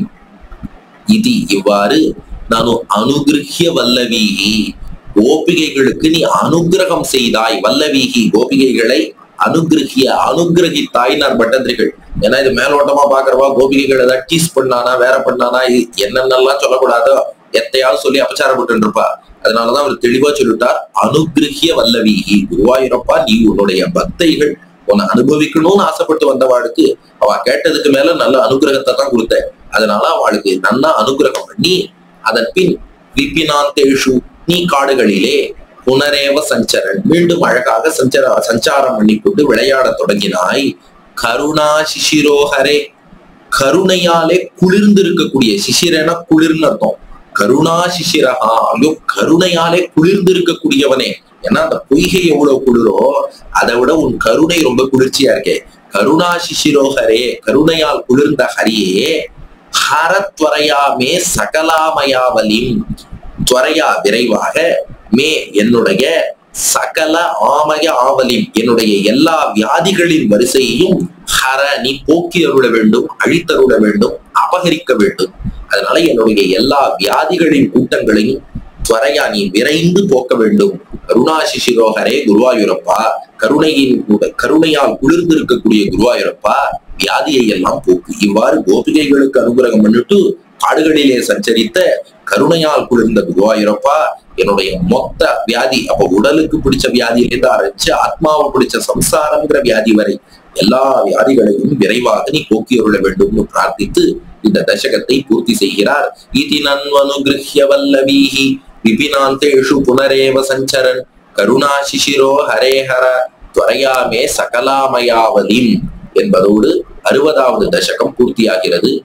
இது இவ்வாறு நான் அனுகிரகிய வல்லவீகி கோபிகைகளுக்கு நீ அனுகிரகம் செய்தாய் வல்லவீகி கோபிகைகளை அனுகிரகிய அனுகிரகித்தாய் நான் பட்டந்திரிகள் ஏன்னா இது மேலோட்டமா பாக்குறவா கோபிகைகள் ஏதாவது டீஸ் பண்ணானா வேற பண்ணானா இ- என்னென்னலாம் சொல்லக்கூடாதோ எத்தையாவது சொல்லி அபச்சாரப்பட்டு இருப்பா அதனாலதான் அவர் தெளிவா சொல்லிட்டார் அனுகிரகிய வல்லவீகி குருவாயூரப்பா நீ உன்னுடைய பக்தைகள் உன்னை அனுபவிக்கணும்னு ஆசைப்பட்டு வந்தவாளுக்கு அவ கேட்டதுக்கு மேல நல்ல அனுகிரகத்தை தான் கொடுத்த அதனால அவளுக்கு நன்னா அனுகிரகம் பண்ணி அதன் பின் விபினாந்தேஷு நீ காடுகளிலே புனரேவ சஞ்சரன் மீண்டும் அழகாக சஞ்சர சஞ்சாரம் பண்ணிக்கொண்டு விளையாடத் தொடங்கினாய் கருணா சிசிரோஹரே கருணையாலே குளிர்ந்து இருக்கக்கூடிய சிசிரன குளிர்னு அர்த்தம் கருணா சிசிரஹா ஐயோ கருணையாலே குளிர்ந்து இருக்கக்கூடியவனே ஏன்னா அந்த பொய்கை எவ்வளவு குளிரோ அதை விட உன் கருணை ரொம்ப குளிர்ச்சியா இருக்கே கருணா சிசிரோஹரே கருணையால் குளிர்ந்த ஹரியே ஹரத்வரையா மே சகலாமயாவலிம் துவரையா விரைவாக மே என்னுடைய சகல ஆமய ஆவலிம் என்னுடைய எல்லா வியாதிகளின் வரிசையையும் ஹர நீ போக்கி அருள வேண்டும் அழித்தருள வேண்டும் அபகரிக்க வேண்டும் அதனால என்னுடைய எல்லா வியாதிகளின் கூட்டங்களையும் துவரையா நீ விரைந்து போக்க வேண்டும் கருணாசிசிரோகரே குருவாயூரப்பா கருணையின் கூட கருணையால் குளிர்ந்து இருக்கக்கூடிய குருவாயூரப்பா வியாதியை எல்லாம் போக்கு இவ்வாறு கோபிகைகளுக்கு அனுகிரகம் பண்ணிட்டு காடுகளிலே சஞ்சரித்த கருணையால் குளிர்ந்த குருவாயூரப்பா என்னுடைய மொத்த வியாதி அப்ப உடலுக்கு பிடிச்ச வியாதியிலிருந்து ஆரம்பிச்சு ஆத்மாவை பிடிச்ச சம்சாரம்ங்கிற வியாதி வரை எல்லா வியாதிகளையும் விரைவாக நீ போக்கி அருள வேண்டும்னு பிரார்த்தித்து இந்த தசகத்தை பூர்த்தி செய்கிறார் இதி நன்வனுகிருஹ்ய வல்லவீஹி விபினாந்தேஷு புனரேவ சஞ்சரன் கருணாசிசிரோ ஹரேஹர துவரையாமே சகலாமயாவலிம் என்பதோடு அறுபதாவது தசகம் பூர்த்தியாகிறது